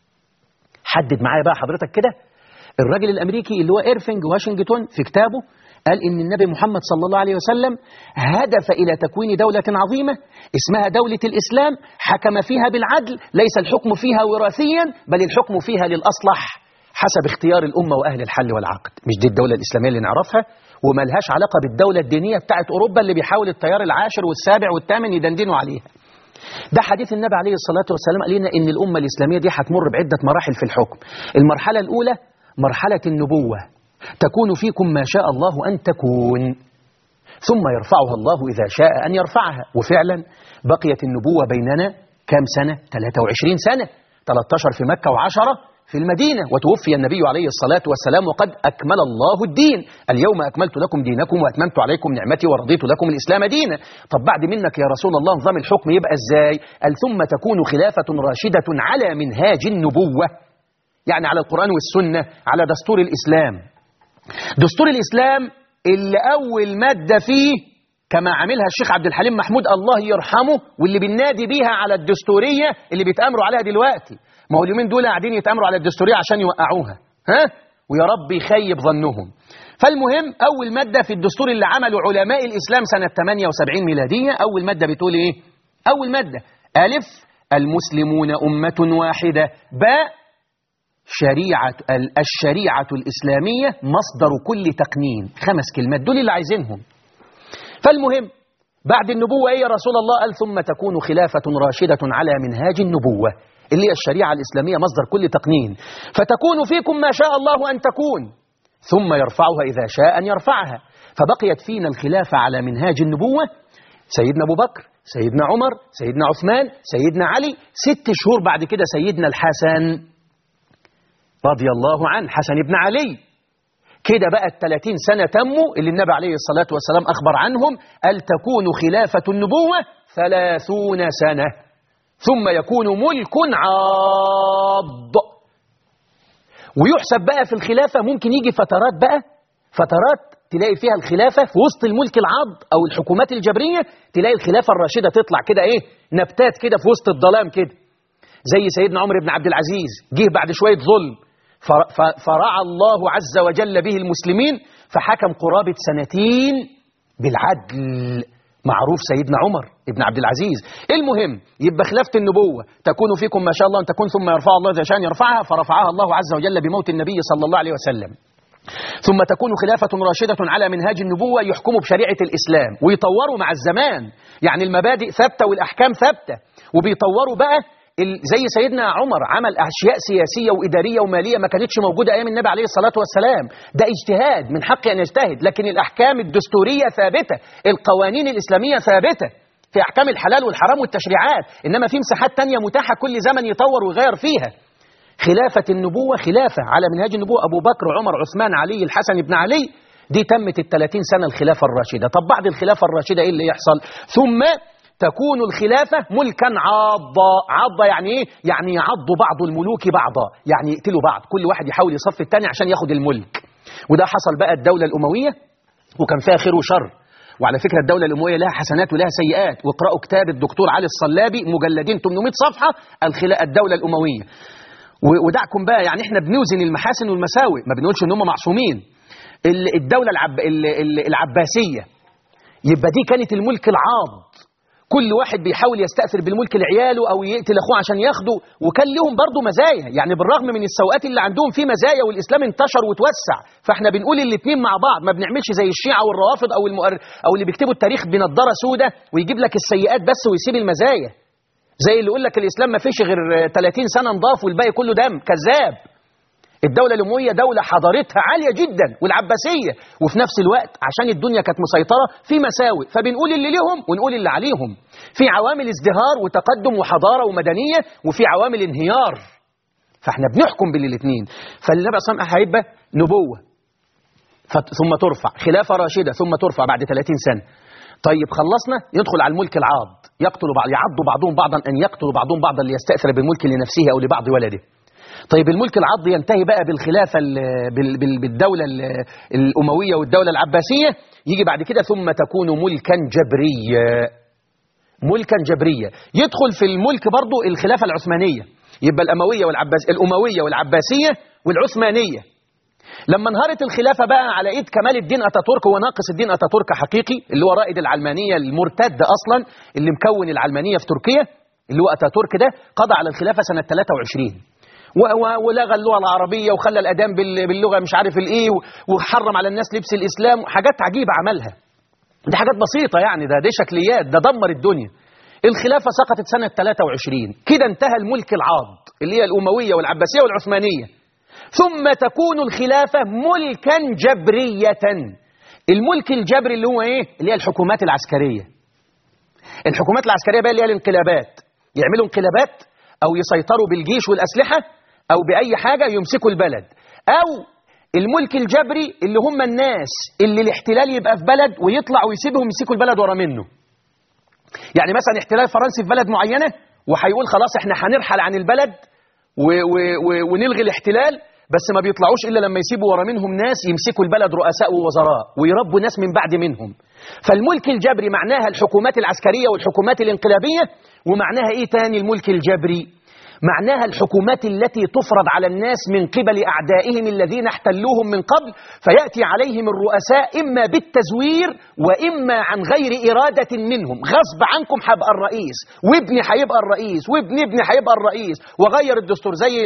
Speaker 2: حدد معايا بقى حضرتك كده الراجل الأمريكي اللي هو إيرفينج واشنطن في كتابه قال إن النبي محمد صلى الله عليه وسلم هدف إلى تكوين دولة عظيمة اسمها دولة الإسلام حكم فيها بالعدل ليس الحكم فيها وراثيا بل الحكم فيها للأصلح حسب اختيار الأمة وأهل الحل والعقد مش دي الدولة الإسلامية اللي نعرفها وملهاش علاقة بالدولة الدينية بتاعت أوروبا اللي بيحاول التيار العاشر والسابع والثامن يدندنوا عليها ده حديث النبي عليه الصلاة والسلام قال لنا إن الأمة الإسلامية دي هتمر بعدة مراحل في الحكم المرحلة الأولى مرحلة النبوة تكون فيكم ما شاء الله أن تكون ثم يرفعها الله إذا شاء أن يرفعها وفعلا بقيت النبوة بيننا كم سنة 23 سنة 13 في مكة وعشرة في المدينة وتوفي النبي عليه الصلاة والسلام وقد أكمل الله الدين اليوم أكملت لكم دينكم وأتممت عليكم نعمتي ورضيت لكم الإسلام دينا طب بعد منك يا رسول الله نظام الحكم يبقى إزاي قال ثم تكون خلافة راشدة على منهاج النبوة يعني على القرآن والسنة على دستور الإسلام دستور الإسلام اللي أول مادة فيه كما عملها الشيخ عبد الحليم محمود الله يرحمه واللي بننادي بيها على الدستورية اللي بيتأمروا عليها دلوقتي ما هو اليومين دول قاعدين يتأمروا على الدستورية عشان يوقعوها ها ويا رب يخيب ظنهم فالمهم أول مادة في الدستور اللي عمله علماء الإسلام سنة 78 ميلادية أول مادة بتقول إيه أول مادة ألف المسلمون أمة واحدة باء شريعة الشريعة الإسلامية مصدر كل تقنين خمس كلمات دول اللي عايزينهم فالمهم بعد النبوة إيه يا رسول الله قال ثم تكون خلافة راشدة على منهاج النبوة اللي هي الشريعة الإسلامية مصدر كل تقنين فتكون فيكم ما شاء الله أن تكون ثم يرفعها إذا شاء أن يرفعها فبقيت فينا الخلافة على منهاج النبوة سيدنا أبو بكر سيدنا عمر سيدنا عثمان سيدنا علي ست شهور بعد كده سيدنا الحسن رضي الله عنه حسن بن علي كده بقى الثلاثين سنة تموا اللي النبي عليه الصلاة والسلام أخبر عنهم أل تكون خلافة النبوة ثلاثون سنة ثم يكون ملك عاض ويحسب بقى في الخلافة ممكن يجي فترات بقى فترات تلاقي فيها الخلافة في وسط الملك العاض أو الحكومات الجبرية تلاقي الخلافة الراشدة تطلع كده إيه نبتات كده في وسط الظلام كده زي سيدنا عمر بن عبد العزيز جه بعد شوية ظلم فرعى الله عز وجل به المسلمين فحكم قرابة سنتين بالعدل معروف سيدنا عمر ابن عبد العزيز المهم يبقى خلافة النبوة تكون فيكم ما شاء الله أن تكون ثم يرفع الله ذا شان يرفعها فرفعها الله عز وجل بموت النبي صلى الله عليه وسلم ثم تكون خلافة راشدة على منهاج النبوة يحكم بشريعة الإسلام ويطوروا مع الزمان يعني المبادئ ثابتة والأحكام ثابتة وبيطوروا بقى زي سيدنا عمر عمل أشياء سياسية وإدارية ومالية ما كانتش موجودة أيام النبي عليه الصلاة والسلام ده اجتهاد من حقه أن يجتهد لكن الأحكام الدستورية ثابتة القوانين الإسلامية ثابتة في أحكام الحلال والحرام والتشريعات إنما في مساحات تانية متاحة كل زمن يطور ويغير فيها خلافة النبوة خلافة على منهاج النبوة أبو بكر عمر عثمان علي الحسن بن علي دي تمت الثلاثين سنة الخلافة الراشدة طب بعد الخلافة الراشدة إيه اللي يحصل ثم تكون الخلافة ملكا عاضا عاضا يعني ايه يعني يعض بعض الملوك بعضا يعني يقتلوا بعض كل واحد يحاول يصف الثاني عشان ياخد الملك وده حصل بقى الدولة الأموية وكان فيها خير وشر وعلى فكرة الدولة الأموية لها حسنات ولها سيئات واقرأوا كتاب الدكتور علي الصلابي مجلدين 800 صفحة الدولة الأموية ودعكم بقى يعني احنا بنوزن المحاسن والمساوئ ما بنقولش ان هم معصومين الدولة العب العباسية يبقى دي كانت الملك العاض كل واحد بيحاول يستأثر بالملك لعياله أو يقتل أخوه عشان ياخده وكان لهم برضه مزايا يعني بالرغم من السوءات اللي عندهم في مزايا والإسلام انتشر وتوسع فاحنا بنقول الاثنين مع بعض ما بنعملش زي الشيعة والروافض أو المؤر... أو اللي بيكتبوا التاريخ بنضارة سودة ويجيب لك السيئات بس ويسيب المزايا زي اللي يقول لك الإسلام ما فيش غير 30 سنة نضاف والباقي كله دم كذاب الدولة الأموية دولة حضارتها عالية جدا والعباسية وفي نفس الوقت عشان الدنيا كانت مسيطرة في مساوئ فبنقول اللي ليهم ونقول اللي عليهم في عوامل ازدهار وتقدم وحضارة ومدنية وفي عوامل انهيار فاحنا بنحكم بين الاثنين فالنبي صلى الله عليه وسلم هيبقى نبوة ثم ترفع خلافة راشدة ثم ترفع بعد 30 سنة طيب خلصنا يدخل على الملك العاض يقتل بعض يعض بعضهم بعضا أن يقتل بعضهم بعضا ليستأثر بالملك لنفسه أو لبعض ولده طيب الملك العض ينتهي بقى بالخلافة بالدولة الأموية والدولة العباسية يجي بعد كده ثم تكون ملكا جبريا ملكا جبريا يدخل في الملك برضو الخلافة العثمانية يبقى الأموية والعباس الأموية والعباسية والعثمانية لما انهارت الخلافة بقى على ايد كمال الدين أتاتورك هو ناقص الدين أتاتورك حقيقي اللي هو رائد العلمانية المرتد أصلا اللي مكون العلمانية في تركيا اللي هو أتاتورك ده قضى على الخلافة سنة 23 ولغى اللغة العربية وخلى الأدام باللغة مش عارف الإيه وحرم على الناس لبس الإسلام حاجات عجيبة عملها دي حاجات بسيطة يعني ده دي شكليات ده دمر الدنيا الخلافة سقطت سنة 23 كده انتهى الملك العاض اللي هي الأموية والعباسية والعثمانية ثم تكون الخلافة ملكا جبرية الملك الجبري اللي هو ايه اللي هي الحكومات العسكرية الحكومات العسكرية بقى اللي هي الانقلابات يعملوا انقلابات أو يسيطروا بالجيش والأسلحة أو بأي حاجة يمسكوا البلد أو الملك الجبري اللي هم الناس اللي الاحتلال يبقى في بلد ويطلع ويسيبهم يمسكوا البلد ورا منه يعني مثلا احتلال فرنسي في بلد معينة وهيقول خلاص احنا هنرحل عن البلد و و و ونلغي الاحتلال بس ما بيطلعوش إلا لما يسيبوا ورا منهم ناس يمسكوا البلد رؤساء ووزراء ويربوا ناس من بعد منهم فالملك الجبري معناها الحكومات العسكرية والحكومات الانقلابية ومعناها ايه تاني الملك الجبري معناها الحكومات التي تفرض على الناس من قبل أعدائهم الذين احتلوهم من قبل فيأتي عليهم الرؤساء إما بالتزوير وإما عن غير إرادة منهم غصب عنكم هبقى الرئيس وابني هيبقى الرئيس وابن ابني هيبقى الرئيس وغير الدستور زي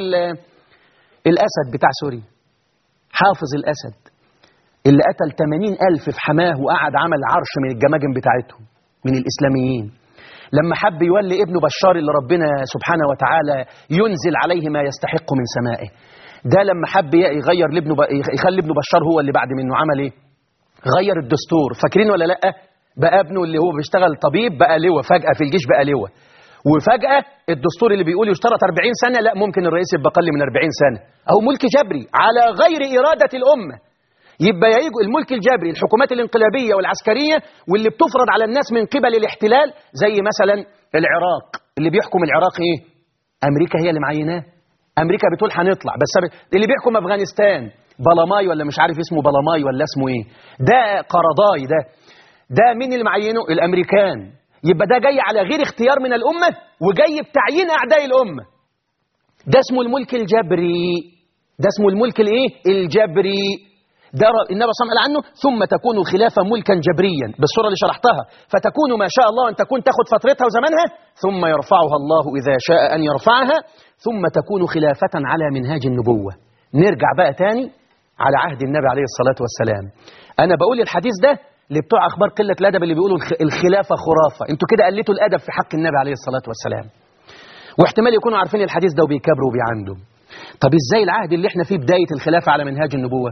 Speaker 2: الأسد بتاع سوريا حافظ الأسد اللي قتل 80 ألف في حماه وقعد عمل عرش من الجماجم بتاعتهم من الإسلاميين لما حب يولي ابنه بشار اللي ربنا سبحانه وتعالى ينزل عليه ما يستحق من سمائه ده لما حب يغير لابنه يخلي ابنه بشار هو اللي بعد منه عمل ايه غير الدستور فاكرين ولا لا بقى ابنه اللي هو بيشتغل طبيب بقى لواء فجأة في الجيش بقى لواء وفجأة الدستور اللي بيقول يشترط 40 سنة لا ممكن الرئيس يبقى أقل من 40 سنة أو ملك جبري على غير إرادة الأمة يبقى يجوا الملك الجبري الحكومات الانقلابية والعسكرية واللي بتفرض على الناس من قبل الاحتلال زي مثلا العراق اللي بيحكم العراق ايه امريكا هي اللي معيناه امريكا بتقول هنطلع بس اللي بيحكم افغانستان بلاماي ولا مش عارف اسمه بلاماي ولا اسمه ايه ده قرضاي ده ده مين اللي معينه الامريكان يبقى ده جاي على غير اختيار من الامه وجاي بتعيين اعداء الامه ده اسمه الملك الجبري ده اسمه الملك الايه الجبري ده النبي صلى الله عليه وسلم قال عنه ثم تكون الخلافة ملكا جبريا بالصورة اللي شرحتها فتكون ما شاء الله أن تكون تاخد فترتها وزمانها ثم يرفعها الله إذا شاء أن يرفعها ثم تكون خلافة على منهاج النبوة نرجع بقى تاني على عهد النبي عليه الصلاة والسلام أنا بقول الحديث ده اللي بتوع أخبار قلة الأدب اللي بيقولوا الخلافة خرافة انتوا كده قلتوا الأدب في حق النبي عليه الصلاة والسلام واحتمال يكونوا عارفين الحديث ده وبيكبروا وبيعندوا طب ازاي العهد اللي احنا فيه بداية الخلافة على منهاج النبوة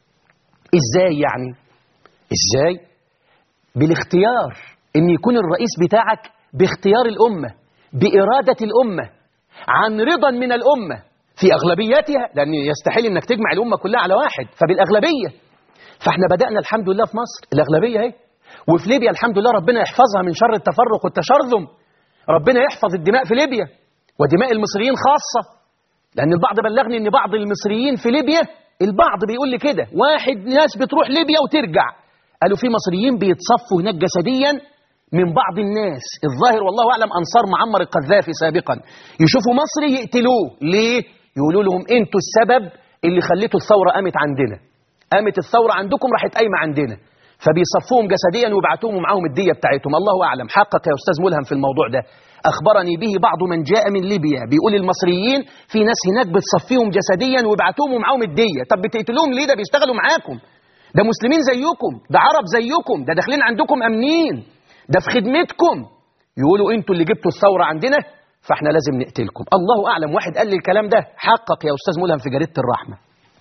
Speaker 2: ازاي يعني ازاي بالاختيار ان يكون الرئيس بتاعك باختيار الأمة بإرادة الأمة عن رضا من الأمة في أغلبيتها لأن يستحيل أنك تجمع الأمة كلها على واحد فبالأغلبية فاحنا بدأنا الحمد لله في مصر الأغلبية اهي وفي ليبيا الحمد لله ربنا يحفظها من شر التفرق والتشرذم ربنا يحفظ الدماء في ليبيا ودماء المصريين خاصة لأن البعض بلغني أن بعض المصريين في ليبيا البعض بيقول لي كده واحد ناس بتروح ليبيا وترجع قالوا في مصريين بيتصفوا هناك جسديا من بعض الناس الظاهر والله أعلم أنصار معمر القذافي سابقا يشوفوا مصري يقتلوه ليه؟ يقولوا لهم انتوا السبب اللي خليتوا الثورة قامت عندنا قامت الثورة عندكم راحت قايمة عندنا فبيصفوهم جسديا ويبعتوهم معاهم الدية بتاعتهم الله أعلم حقق يا أستاذ ملهم في الموضوع ده أخبرني به بعض من جاء من ليبيا بيقول المصريين في ناس هناك بتصفيهم جسديا ويبعتوهم معاهم الدية طب بتقتلوهم ليه ده بيشتغلوا معاكم ده مسلمين زيكم ده عرب زيكم ده داخلين عندكم أمنين ده في خدمتكم يقولوا انتوا اللي جبتوا الثورة عندنا فاحنا لازم نقتلكم الله أعلم واحد قال لي الكلام ده حقق يا أستاذ ملهم في جريدة الرحمة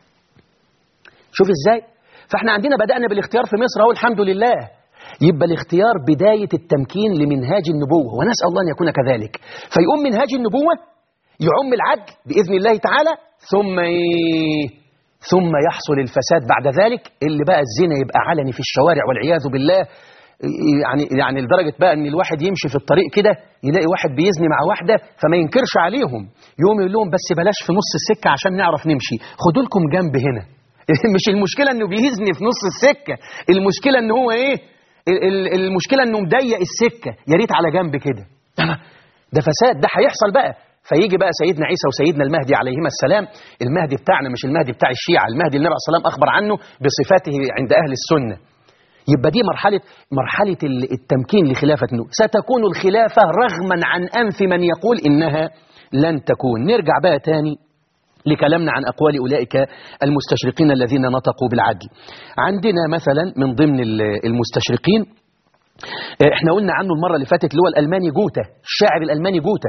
Speaker 2: شوف ازاي فاحنا عندنا بدأنا بالاختيار في مصر اهو الحمد لله يبقى الاختيار بداية التمكين لمنهاج النبوة ونسأل الله أن يكون كذلك فيقوم منهاج النبوة يعم العدل بإذن الله تعالى ثم إيه؟ ثم يحصل الفساد بعد ذلك اللي بقى الزنا يبقى علني في الشوارع والعياذ بالله يعني يعني لدرجة بقى ان الواحد يمشي في الطريق كده يلاقي واحد بيزني مع واحدة فما ينكرش عليهم يقوم يقول لهم بس بلاش في نص السكة عشان نعرف نمشي خدوا لكم جنب هنا مش المشكلة انه بيزني في نص السكة المشكلة ان هو ايه المشكلة انه مضيق السكة يا ريت على جنب كده ده فساد ده هيحصل بقى فيجي بقى سيدنا عيسى وسيدنا المهدي عليهما السلام المهدي بتاعنا مش المهدي بتاع الشيعة المهدي النبي عليه السلام أخبر عنه بصفاته عند أهل السنة يبقى دي مرحلة مرحلة التمكين لخلافة نوح ستكون الخلافة رغما عن أنف من يقول إنها لن تكون نرجع بقى تاني لكلامنا عن أقوال أولئك المستشرقين الذين نطقوا بالعدل عندنا مثلا من ضمن المستشرقين احنا قلنا عنه المرة اللي فاتت اللي هو الألماني جوتا الشاعر الألماني جوتا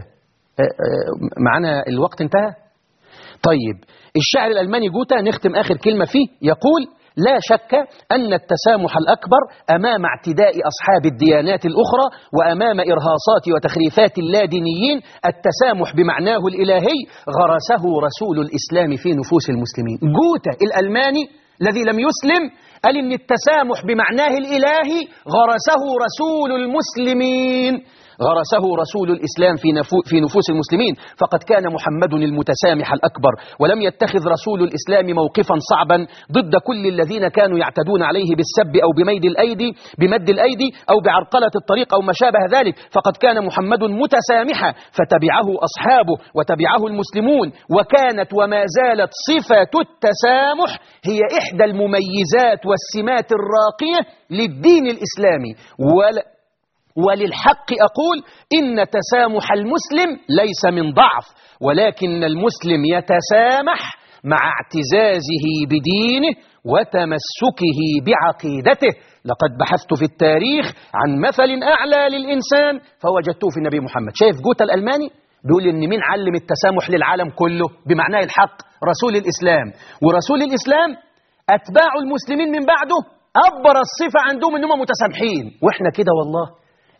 Speaker 2: معنا الوقت انتهى طيب الشاعر الألماني جوتا نختم آخر كلمة فيه يقول لا شك أن التسامح الأكبر أمام اعتداء أصحاب الديانات الأخرى وأمام إرهاصات وتخريفات اللادينيين التسامح بمعناه الإلهي غرسه رسول الإسلام في نفوس المسلمين جوتا الألماني الذي لم يسلم قال إن التسامح بمعناه الإلهي غرسه رسول المسلمين غرسه رسول الإسلام في, نفو في نفوس المسلمين فقد كان محمد المتسامح الأكبر ولم يتخذ رسول الإسلام موقفا صعبا ضد كل الذين كانوا يعتدون عليه بالسب أو بميد الأيدي بمد الأيدي أو بعرقلة الطريق أو ما شابه ذلك فقد كان محمد متسامحا فتبعه أصحابه وتبعه المسلمون وكانت وما زالت صفة التسامح هي إحدى المميزات والسمات الراقية للدين الإسلامي ولا وللحق أقول إن تسامح المسلم ليس من ضعف ولكن المسلم يتسامح مع اعتزازه بدينه وتمسكه بعقيدته لقد بحثت في التاريخ عن مثل أعلى للإنسان فوجدته في النبي محمد شايف جوتا الألماني بيقول إن مين علم التسامح للعالم كله بمعناه الحق رسول الإسلام ورسول الإسلام أتباع المسلمين من بعده أبرز صفة عندهم إنهم متسامحين وإحنا كده والله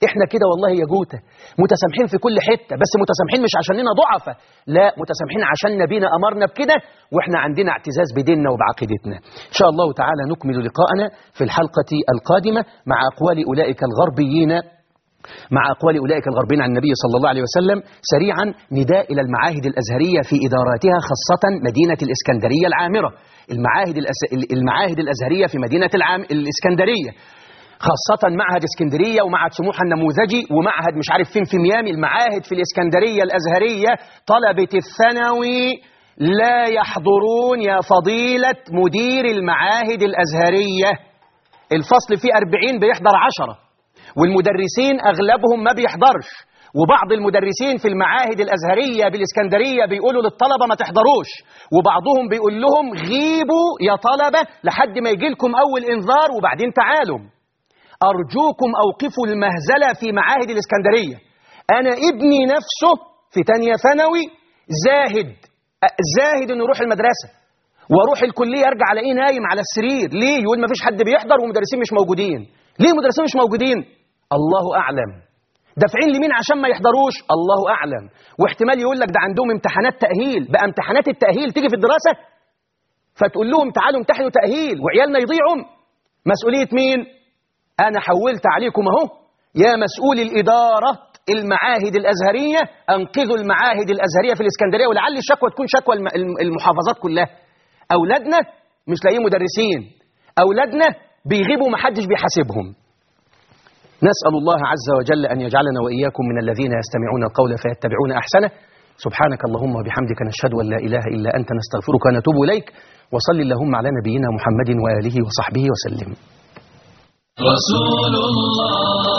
Speaker 2: احنا كده والله يا جوته متسامحين في كل حته بس متسامحين مش عشاننا ضعفة لا متسامحين عشان نبينا امرنا بكده واحنا عندنا اعتزاز بديننا وبعقيدتنا ان شاء الله تعالى نكمل لقاءنا في الحلقه القادمه مع اقوال اولئك الغربيين مع أقوال أولئك الغربين عن النبي صلى الله عليه وسلم سريعا نداء إلى المعاهد الأزهرية في إداراتها خاصة مدينة الإسكندرية العامرة المعاهد, الأس... المعاهد الأزهرية في مدينة العام... الإسكندرية خاصة معهد اسكندرية ومعهد سموحة النموذجي ومعهد مش عارف فين في ميامي المعاهد في الإسكندرية الأزهرية طلبة الثانوي لا يحضرون يا فضيلة مدير المعاهد الأزهرية الفصل فيه أربعين بيحضر عشرة والمدرسين أغلبهم ما بيحضرش وبعض المدرسين في المعاهد الأزهرية بالإسكندرية بيقولوا للطلبة ما تحضروش وبعضهم بيقول لهم غيبوا يا طلبة لحد ما يجي لكم أول إنذار وبعدين تعالوا أرجوكم أوقفوا المهزلة في معاهد الإسكندرية أنا ابني نفسه في تانية ثانوي زاهد زاهد إنه يروح المدرسة واروح الكلية ارجع الاقيه نايم على السرير ليه يقول ما فيش حد بيحضر ومدرسين مش موجودين ليه مدرسين مش موجودين الله أعلم دافعين لمين عشان ما يحضروش الله أعلم واحتمال يقول لك ده عندهم امتحانات تأهيل بقى امتحانات التأهيل تيجي في الدراسة فتقول لهم تعالوا امتحنوا تأهيل وعيالنا يضيعوا مسؤولية مين أنا حولت عليكم أهو يا مسؤول الإدارة المعاهد الأزهرية أنقذوا المعاهد الأزهرية في الإسكندرية ولعل الشكوى تكون شكوى المحافظات كلها أولادنا مش لاقيين مدرسين أولادنا بيغيبوا محدش بيحاسبهم نسأل الله عز وجل أن يجعلنا وإياكم من الذين يستمعون القول فيتبعون أحسنه سبحانك اللهم وبحمدك نشهد أن لا إله إلا أنت نستغفرك ونتوب إليك وصل اللهم على نبينا محمد وآله وصحبه وسلم
Speaker 1: رسول الله